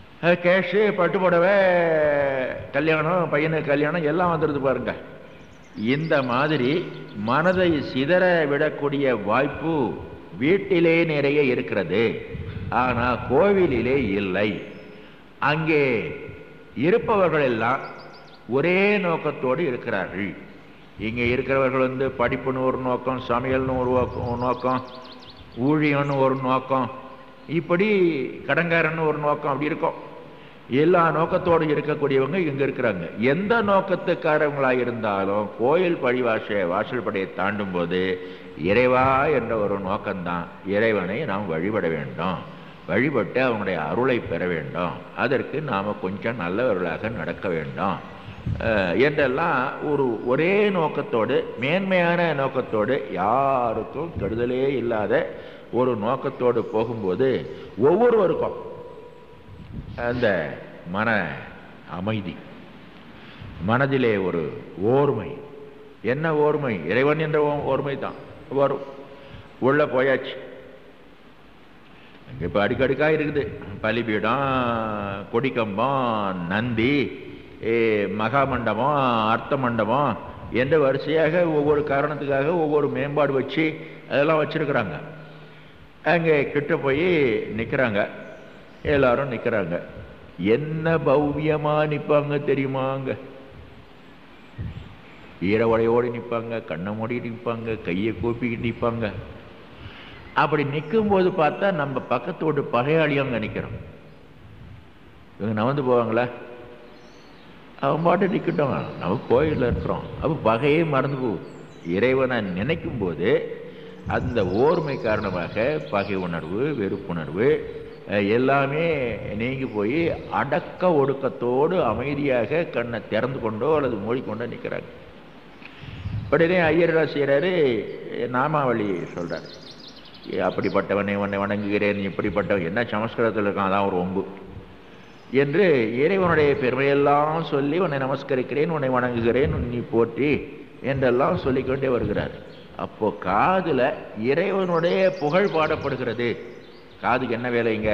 கேஷு பட்டு புடவை கல்யாணம் பையனுக்கு கல்யாணம் எல்லாம் வந்துடுது பாருங்க இந்த மாதிரி மனதை சிதற விடக்கூடிய வாய்ப்பு வீட்டிலே நிறைய இருக்கிறது ஆனா கோவிலிலே இல்லை அங்கே இருப்பவர்கள் எல்லாம் ஒரே நோக்கத்தோடு இருக்கிறார்கள் இங்கே இருக்கிறவர்கள் வந்து படிப்புன்னு ஒரு நோக்கம் சமையல்னு ஒரு நோக்கம் நோக்கம் ஊழியம்னு ஒரு நோக்கம் இப்படி கடங்காரன்னு ஒரு நோக்கம் அப்படி இருக்கும் எல்லா நோக்கத்தோடு இருக்கக்கூடியவங்க இங்க இருக்கிறாங்க எந்த நோக்கத்துக்காரவங்களா இருந்தாலும் கோயில் பழி வாச வாசல் படையை தாண்டும் போது இறைவா என்ற ஒரு நோக்கம்தான் இறைவனை நாம் வழிபட வேண்டும் வழிபட்டு அவனுடைய அருளை பெற வேண்டும் அதற்கு நாம் கொஞ்சம் நல்லவர்களாக நடக்க வேண்டும் அஹ், என்றெல்லாம் ஒரு ஒரே நோக்கத்தோடு மேன்மையான நோக்கத்தோடு யாருக்கும் கெடுதலே இல்லாத ஒரு நோக்கத்தோடு போகும்போது ஒவ்வொருவருக்கும் அந்த மன அமைதி மனதிலே ஒரு ஓர்மை என்ன ஓர்மை இறைவன் என்ற ஓ- ஓர்மை தான் வரும் உள்ள போயாச்சு அங்க இப்ப அடுக்கடுக்கா இருக்குது பலிபீடம் கொடிக்கம்பம் நந்தி ஏ, மகாமண்டபம் அர்த்த மண்டபம் என்ற வரிசையாக ஒவ்வொரு காரணத்துக்காக ஒவ்வொரு மேம்பாடு வச்சு அதெல்லாம் வச்சிருக்கிறாங்க அங்கே கிட்ட போய் நிற்கிறாங்க எல்லாரும் நிற்கிறாங்க என்ன பவ்யமா நிற்பாங்க தெரியுமாங்க ஈரவடையோடு நிற்பாங்க கண்ணை மூடி நிற்பாங்க கையை கூப்பிக்கிட்டு நிற்பாங்க அப்படி நிற்கும்போது பார்த்தா நம்ம பக்கத்தோடு பகையாளி அங்கே நிற்கிறோம் இவங்க நவந்து போவாங்களா அவன் பாட்டு நிற்கட்டும் நம்ம கோயிலில் இருக்கிறோம் அப்போ பகையே மறந்து போகுது இறைவனை நினைக்கும் போது அந்த ஓர்மை காரணமாக பகை உணர்வு வெறுப்புணர்வு அஹ், எல்லாமே நீங்கி போய் அடக்க ஒடுக்கத்தோடு அமைதியாக கண்ணை திறந்து கொண்டோ அல்லது மூடிக்கொண்டோ நிற்கிறாங்க உடனே ஐயர் செய்கிறாரு நாமாவளி சொல்றார் அப்படிப்பட்டவனை உன்னை வணங்குகிறேன் இப்படிப்பட்டவன் என்ன சமஸ்கிருதத்தில் இருக்கான் அதான் ஒரு ஒம்பு என்று இறைவனுடைய பெருமையெல்லாம் சொல்லி உன்னை நமஸ்கரிக்கிறேன் உன்னை வணங்குகிறேன் நீ போற்றி என்றெல்லாம் சொல்லிக்கொண்டே வருகிறார் அப்போ காதுல இறைவனுடைய புகழ் பாடப்படுகிறது காதுக்கு என்ன வேலைங்க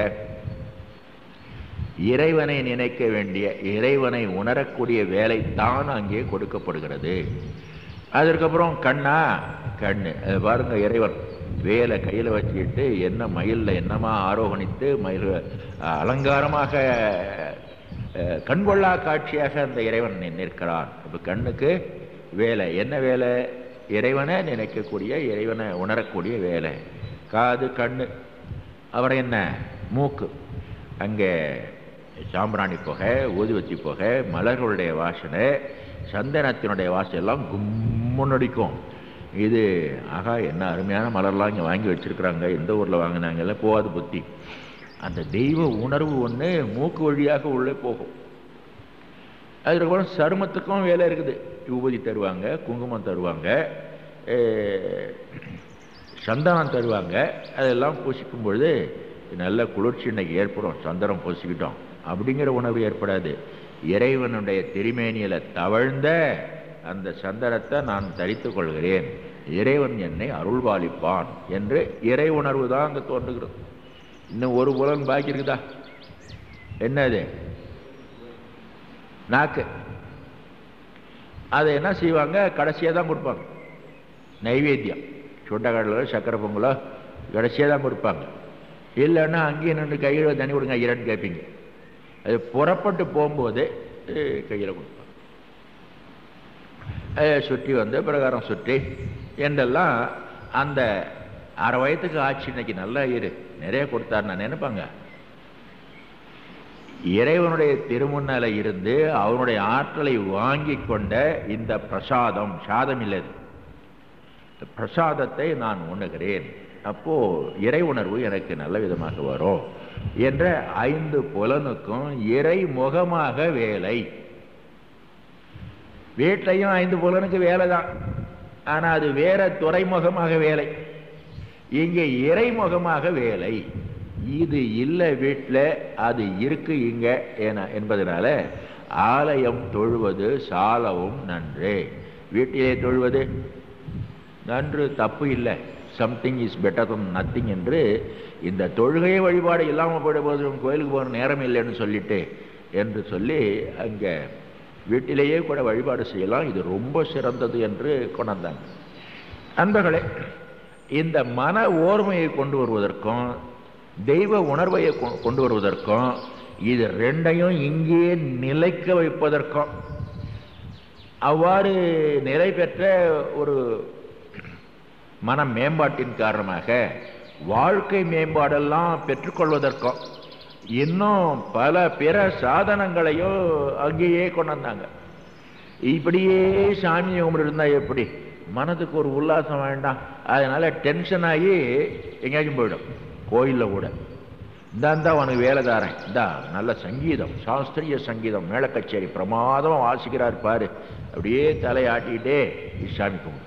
இறைவனை நினைக்க வேண்டிய இறைவனை உணரக்கூடிய வேலை தான் அங்கே கொடுக்கப்படுகிறது அதற்கப்புறம் கண்ணா கண்ணு அது பாருங்க இறைவன் வேலை கையில் வச்சுக்கிட்டு என்ன மயிலில் என்னமா ஆரோகணித்து மயில் அஹ், அலங்காரமாக அஹ், கண்கொள்ளா காட்சியாக அந்த இறைவன் நி- நிற்கிறான் இப்போ கண்ணுக்கு வேலை என்ன வேலை இறைவனை நினைக்கக்கூடிய இறைவனை உணரக்கூடிய வேலை காது கண்ணு அப்புறம் என்ன மூக்கு அங்கே சாம்பிராணி புகை ஊதுவத்தி புகை மலர்களுடைய வாசனை சந்தனத்தினுடைய வாசனை எல்லாம் கும்முன்னு அடிக்கும் இது ஆகா என்ன அருமையான மலர்லாம் இங்கே வாங்கி வச்சிருக்கிறாங்க எந்த ஊரில் வாங்கினாங்கல்ல போகாது புத்தி அந்த தெய்வ உணர்வு ஒன்று மூக்கு வழியாக உள்ளே போகும் அதுக்கப்புறம் சருமத்துக்கும் வேலை இருக்குது விபூதி தருவாங்க குங்குமம் தருவாங்க அஹ், சந்தனம் தருவாங்க அதெல்லாம் பூசிக்கும் பொழுது நல்ல குளிர்ச்சி இன்னைக்கு ஏற்படும் சந்தனம் பூசிக்கிட்டோம் அப்படிங்கிற உணர்வு ஏற்படாது இறைவனுடைய திருமேனியில தவழ்ந்த அந்த சந்தனத்தை நான் தரித்துக் கொள்கிறேன் இறைவன் என்னை அருள்பாலிப்பான் என்று இறை உணர்வு தான் அங்கே தோன்றுகிறது இன்னும் ஒரு புலன் பாக்கி இருக்குதா என்னது நாக்கு அதை என்ன செய்வாங்க கடைசியாக தான் கொடுப்பாங்க நைவேத்தியம் சுண்டக்கடலோ சக்கரை பொங்கலோ கடைசியாக தான் கொடுப்பாங்க இல்லைன்னா அங்கேயே நின்று கையில் தண்ணி கொடுங்க ஐயரன்னு கேட்பீங்க அது புறப்பட்டு போகும்போது கையில் கொடுப்பாங்க அதை சுற்றி வந்து பிரகாரம் சுற்றி என்றெல்லாம் அந்த அரை வயதுக்கு ஆச்சு இன்னைக்கு நல்லா இரு நிறைய கொடுத்தாருன்னு நினைப்பாங்க இறைவனுடைய திருமுன்னால இருந்து அவனுடைய ஆற்றலை வாங்கி கொண்ட இந்த பிரசாதம் சாதம் இல்லை இது. இந்த பிரசாதத்தை நான் உண்ணுகிறேன் அப்போ இறை உணர்வு எனக்கு நல்ல விதமாக வரும் என்ற ஐந்து புலனுக்கும் இறை முகமாக வேலை வீட்லையும் ஐந்து புலனுக்கு வேலை தான் ஆனா அது வேற துறைமுகமாக வேலை இங்கே இறைமுகமாக வேலை இது இல்லை வீட்டில் அது இருக்கு இங்க என என்பதனால ஆலயம் தொழுவது சாலவும் நன்று வீட்டிலே தொழுவது நன்று தப்பு இல்லை something is better than nothing என்று இந்த தொழுகை வழிபாடு இல்லாமல் போயிட போது கோயிலுக்கு போகிற நேரம் இல்லைன்னு சொல்லிட்டு என்று சொல்லி அங்கே வீட்டிலேயே கூட வழிபாடு செய்யலாம் இது ரொம்ப சிறந்தது என்று கொண்டாந்தாங்க நண்பர்களே இந்த மன ஓர்மையை கொண்டு வருவதற்கும் தெய்வ உணர்வை கொ- கொண்டு வருவதற்கும் இது ரெண்டையும் இங்கே நிலைக்க வைப்பதற்கும் அவ்வாறு நிலை பெற்ற ஒரு மன மேம்பாட்டின் காரணமாக வாழ்க்கை மேம்பாடெல்லாம் பெற்றுக்கொள்வதற்கும் இன்னும் பல பிற சாதனங்களையும் அங்கேயே கொண்டு வந்தாங்க இப்படியே சாமியை கும்பிட்டு இருந்தா எப்படி மனதுக்கு ஒரு உல்லாசம் வேண்டாம் அதனால டென்ஷன் ஆகி எங்கேயாச்சும் போயிடும் கோயிலில் கூட இந்தா இந்தா உனக்கு வேலை தாரேன் இந்தா நல்ல சங்கீதம் சாஸ்திரிய சங்கீதம் மேளக்கச்சேரி பிரமாதமாக வாசிக்கிறார் பாரு அப்படியே தலையாட்டிக்கிட்டே சாமி கும்பிடு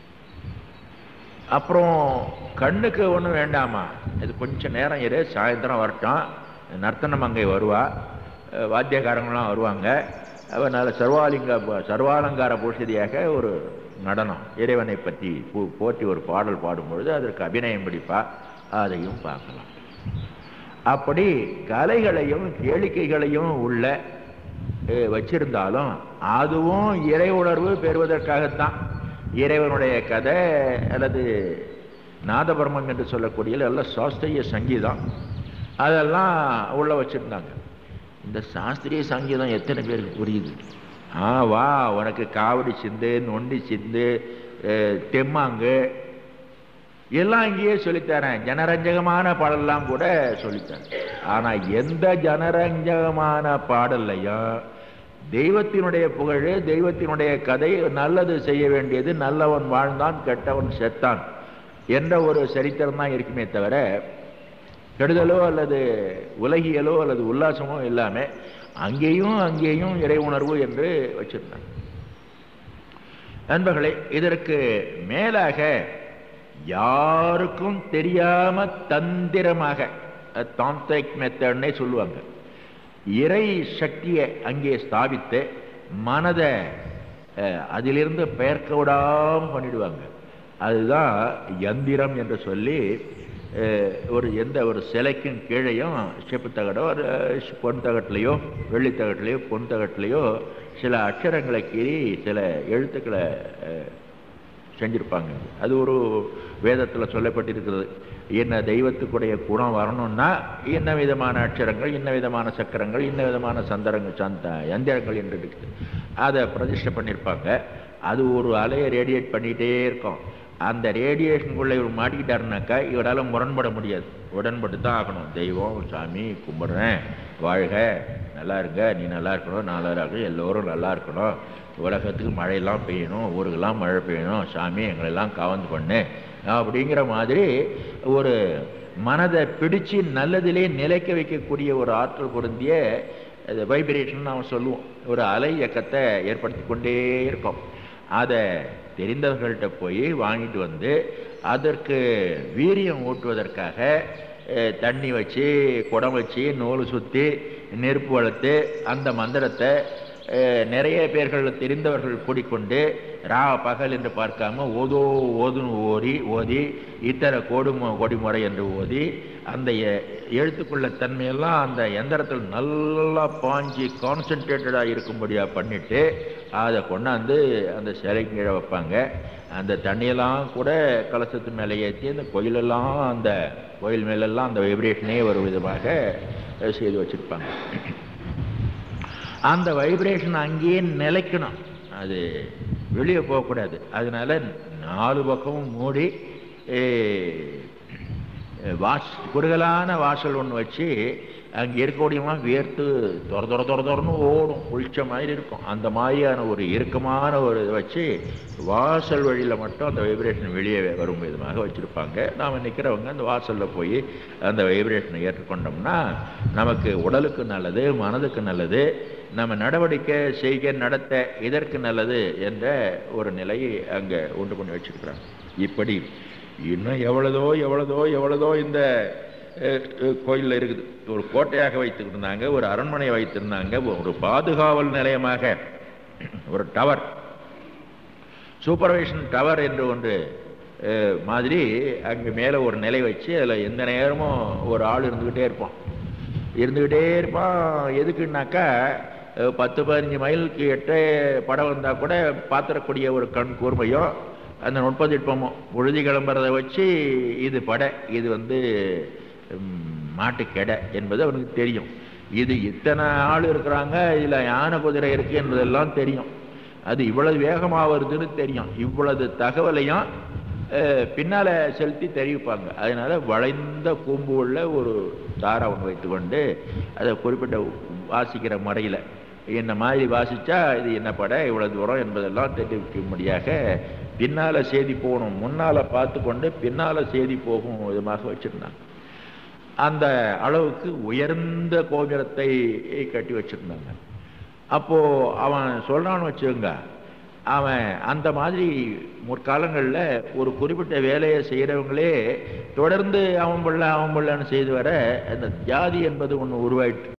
அப்புறம் கண்ணுக்கு ஒன்றும் வேண்டாமா இது கொஞ்சம் நேரம் இரு சாயந்தரம் வரட்டும் நர்த்தன மங்கை வருவா அஹ் வாத்தியக்காரங்களாம் வருவாங்க அவ நல்ல சர்வாலிங்க சர்வாலங்கார பூஷதியாக ஒரு நடனம் இறைவனை பற்றி போ- போற்றி ஒரு பாடல் பாடும்பொழுது அதற்கு அபிநயம் பிடிப்பா அதையும் பார்க்கலாம் அப்படி கலைகளையும் கேளிக்கைகளையும் உள்ள அஹ், வச்சிருந்தாலும் அதுவும் இறை உணர்வு பெறுவதற்காகத்தான் இறைவனுடைய கதை அல்லது நாதபர்மம் என்று சொல்லக்கூடிய நல்ல சாஸ்திரிய சங்கீதம் அதெல்லாம் உள்ள வச்சிருந்தாங்க இந்த சாஸ்திரிய சங்கீதம் எத்தனை பேருக்கு புரியுது ஆ வா உனக்கு காவடி சிந்து நொண்டி சிந்து அஹ், தெம்மாங்கு எல்லாம் இங்கேயே சொல்லித்தரேன் ஜனரஞ்சகமான பாடல்லாம் கூட சொல்லித்தரேன் ஆனா எந்த ஜனரஞ்சகமான பாடல்லையும் தெய்வத்தினுடைய புகழ் தெய்வத்தினுடைய கதை நல்லது செய்ய வேண்டியது நல்லவன் வாழ்ந்தான் கெட்டவன் செத்தான் என்ற ஒரு சரித்திரம் தான் இருக்குமே தவிர கெடுதலோ அல்லது உலகியலோ அல்லது உல்லாசமோ இல்லாம அங்கேயும் அங்கேயும் இறை உணர்வு என்று வச்சிருந்தாங்க நண்பர்களே இதற்கு மேலாக யாருக்கும் தெரியாம தந்திரமாக தாந்திரிக் மெத்தட்னே சொல்லுவாங்க இறை சக்தியை அங்கே ஸ்தாபித்து மனதை அஹ், அதிலிருந்து பெயர்க்க விடாம பண்ணிடுவாங்க அதுதான் யந்திரம் என்று சொல்லி அஹ், ஒரு எந்த ஒரு சிலைக்கும் கீழேயும் செப்பு தகடோ ஒரு பொன் தகட்டிலையோ வெள்ளி தகட்டிலையோ பொன் தகட்டிலையோ சில அக்ஷரங்களை கீறி சில எழுத்துக்களை அஹ், செஞ்சிருப்பாங்க அது ஒரு வேதத்தில் சொல்லப்பட்டிருக்கிறது என்ன தெய்வத்துக்குடைய குணம் வரணும்னா என்ன விதமான அட்சரங்கள் இன்ன விதமான சக்கரங்கள் இன்ன விதமான சந்தரங்கள் சந்த எந்திரங்கள் என்று இருக்குது அதை பிரதிஷ்டை பண்ணியிருப்பாங்க அது ஒரு அலையை ரேடியேட் பண்ணிகிட்டே இருக்கும் அந்த ரேடியேஷனுக்குள்ளே இவர் மாட்டிக்கிட்டாருனாக்கா இவரால் முரண்பட முடியாது உடன்பட்டு தான் ஆகணும் தெய்வம் சாமி கும்பிட்றேன் வாழ்க நல்லா இருங்க நீ நல்லா இருக்கணும் நான் நல்லா இருக்கணும் எல்லோரும் நல்லா இருக்கணும் உலகத்துக்கு மழையெல்லாம் பெய்யணும் ஊருக்கெல்லாம் மழை பெய்யணும் சாமி எங்களெல்லாம் கவர்ந்து பண்ணு அப்படிங்கிற மாதிரி ஒரு மனதை பிடிச்சு நல்லதிலே நிலைக்க வைக்கக்கூடிய ஒரு ஆற்றல் பொருந்திய வைப்ரேஷன் நாம் சொல்லுவோம் ஒரு அலை இயக்கத்தை ஏற்படுத்தி கொண்டே இருக்கோம் அதை தெரிந்தவர்கள்ட்ட போய் வாங்கிட்டு வந்து அதற்கு வீரியம் ஊட்டுவதற்காக அஹ், தண்ணி வச்சு குடம் வச்சு நூல் சுற்றி நெருப்பு வளர்த்து அந்த மந்திரத்தை அஹ், நிறைய பேர்கள் தெரிந்தவர்கள் கூடிக்கொண்டு ரா பகல் என்று பார்க்காம ஓதோ ஓதுன்னு ஓதி ஓதி இத்தனை கோடு கொடிமுறை என்று ஓதி அந்த எ- எழுத்துக்குள்ள தன்மையெல்லாம் அந்த எந்திரத்தில் நல்லா பாஞ்சி கான்சென்ட்ரேட்டடாக இருக்கும்படியாக பண்ணிட்டு அதை கொண்டாந்து அந்த சிலை கீழே வைப்பாங்க அந்த தண்ணியெல்லாம் கூட கலசத்து மேலே ஏற்றி அந்த கோயிலெல்லாம் அந்த கோயில் மேலெல்லாம் அந்த வைப்ரேஷனே ஒரு விதமாக அஹ், செய்து வச்சுருப்பாங்க அந்த வைப்ரேஷன் அங்கேயே நிலைக்கணும் அது வெளியே போகக்கூடாது அதனால நாலு பக்கமும் மூடி ஏ, வாஸ் குறுகலான வாசல் ஒன்று வச்சு அங்கே இருக்கக்கூடியமாக வியர்த்து தொர தொர தொர தொரன்னு ஓடும் குளிச்ச மாதிரி இருக்கும் அந்த மாதிரியான ஒரு இறுக்கமான ஒரு இதை வச்சு வாசல் வழியில் மட்டும் அந்த வைப்ரேஷன் வெளியே வரும் விதமாக வச்சுருப்பாங்க நாம் நிற்கிறவங்க அந்த வாசலில் போய் அந்த வைப்ரேஷனை ஏற்றுக்கொண்டோம்னா நமக்கு உடலுக்கு நல்லது மனதுக்கு நல்லது நம்ம நடவடிக்கை செய்க நடத்த இதற்கு நல்லது என்ற ஒரு நிலையை அங்கே உண்டு பண்ணி வச்சிருக்கிறாங்க இப்படி இன்னும் எவ்வளதோ எவ்வளதோ எவ்வளதோ இந்த கோயிலில் இருக்குது ஒரு கோட்டையாக வைத்திருந்தாங்க ஒரு அரண்மனையை வைத்திருந்தாங்க ஒரு பாதுகாவல் நிலையமாக ஒரு டவர் சூப்பர்வைஷன் டவர் என்று ஒன்று அஹ், மாதிரி அங்கே மேலே ஒரு நிலை வச்சு அதில் எந்த நேரமும் ஒரு ஆள் இருந்துக்கிட்டே இருப்பான் இருந்துக்கிட்டே இருப்பான் எதுக்குன்னாக்கா அஹ், பத்து பதினஞ்சு மைலுக்கு எட்டே படம் வந்தால் கூட பார்த்துடக்கூடிய ஒரு கண் கூர்மையும் அந்த நுட்பதிட்பமும் பொழுதி கிளம்புறதை வச்சு இது படை இது வந்து ம், மாட்டுக்கெடை என்பது அவனுக்கு தெரியும் இது இத்தனை ஆள் இருக்கிறாங்க இதில் யானை குதிரை இருக்கு என்பதெல்லாம் தெரியும் அது இவ்வளவு வேகமாக வருதுன்னு தெரியும் இவ்வளவு தகவலையும் அஹ், பின்னால செலுத்தி தெரிவிப்பாங்க அதனால வளைந்த கூம்பு உள்ள ஒரு தாரை ஒன்று வைத்துக்கொண்டு அதை குறிப்பிட்ட வாசிக்கிற முறையில் என்ன மாதிரி வாசிச்சா இது என்ன படம் இவ்வளவு தூரம் என்பதெல்லாம் தெரிவிக்கும்படியாக பின்னால செய்தி போகணும் முன்னால பார்த்து கொண்டு பின்னால செய்தி போகும் விதமாக வச்சிருந்தாங்க அந்த அளவுக்கு உயர்ந்த கோபுரத்தை கட்டி வச்சிருந்தாங்க அப்போ அவன் சொல்றான்னு வச்சுக்கோங்க அவன் அந்த மாதிரி முற்காலங்களில் ஒரு குறிப்பிட்ட வேலையை செய்கிறவங்களே தொடர்ந்து அவன் பிள்ளை அவன் பிள்ளைன்னு செய்து வர அந்த ஜாதி என்பது ஒன்று உருவாயிட்டு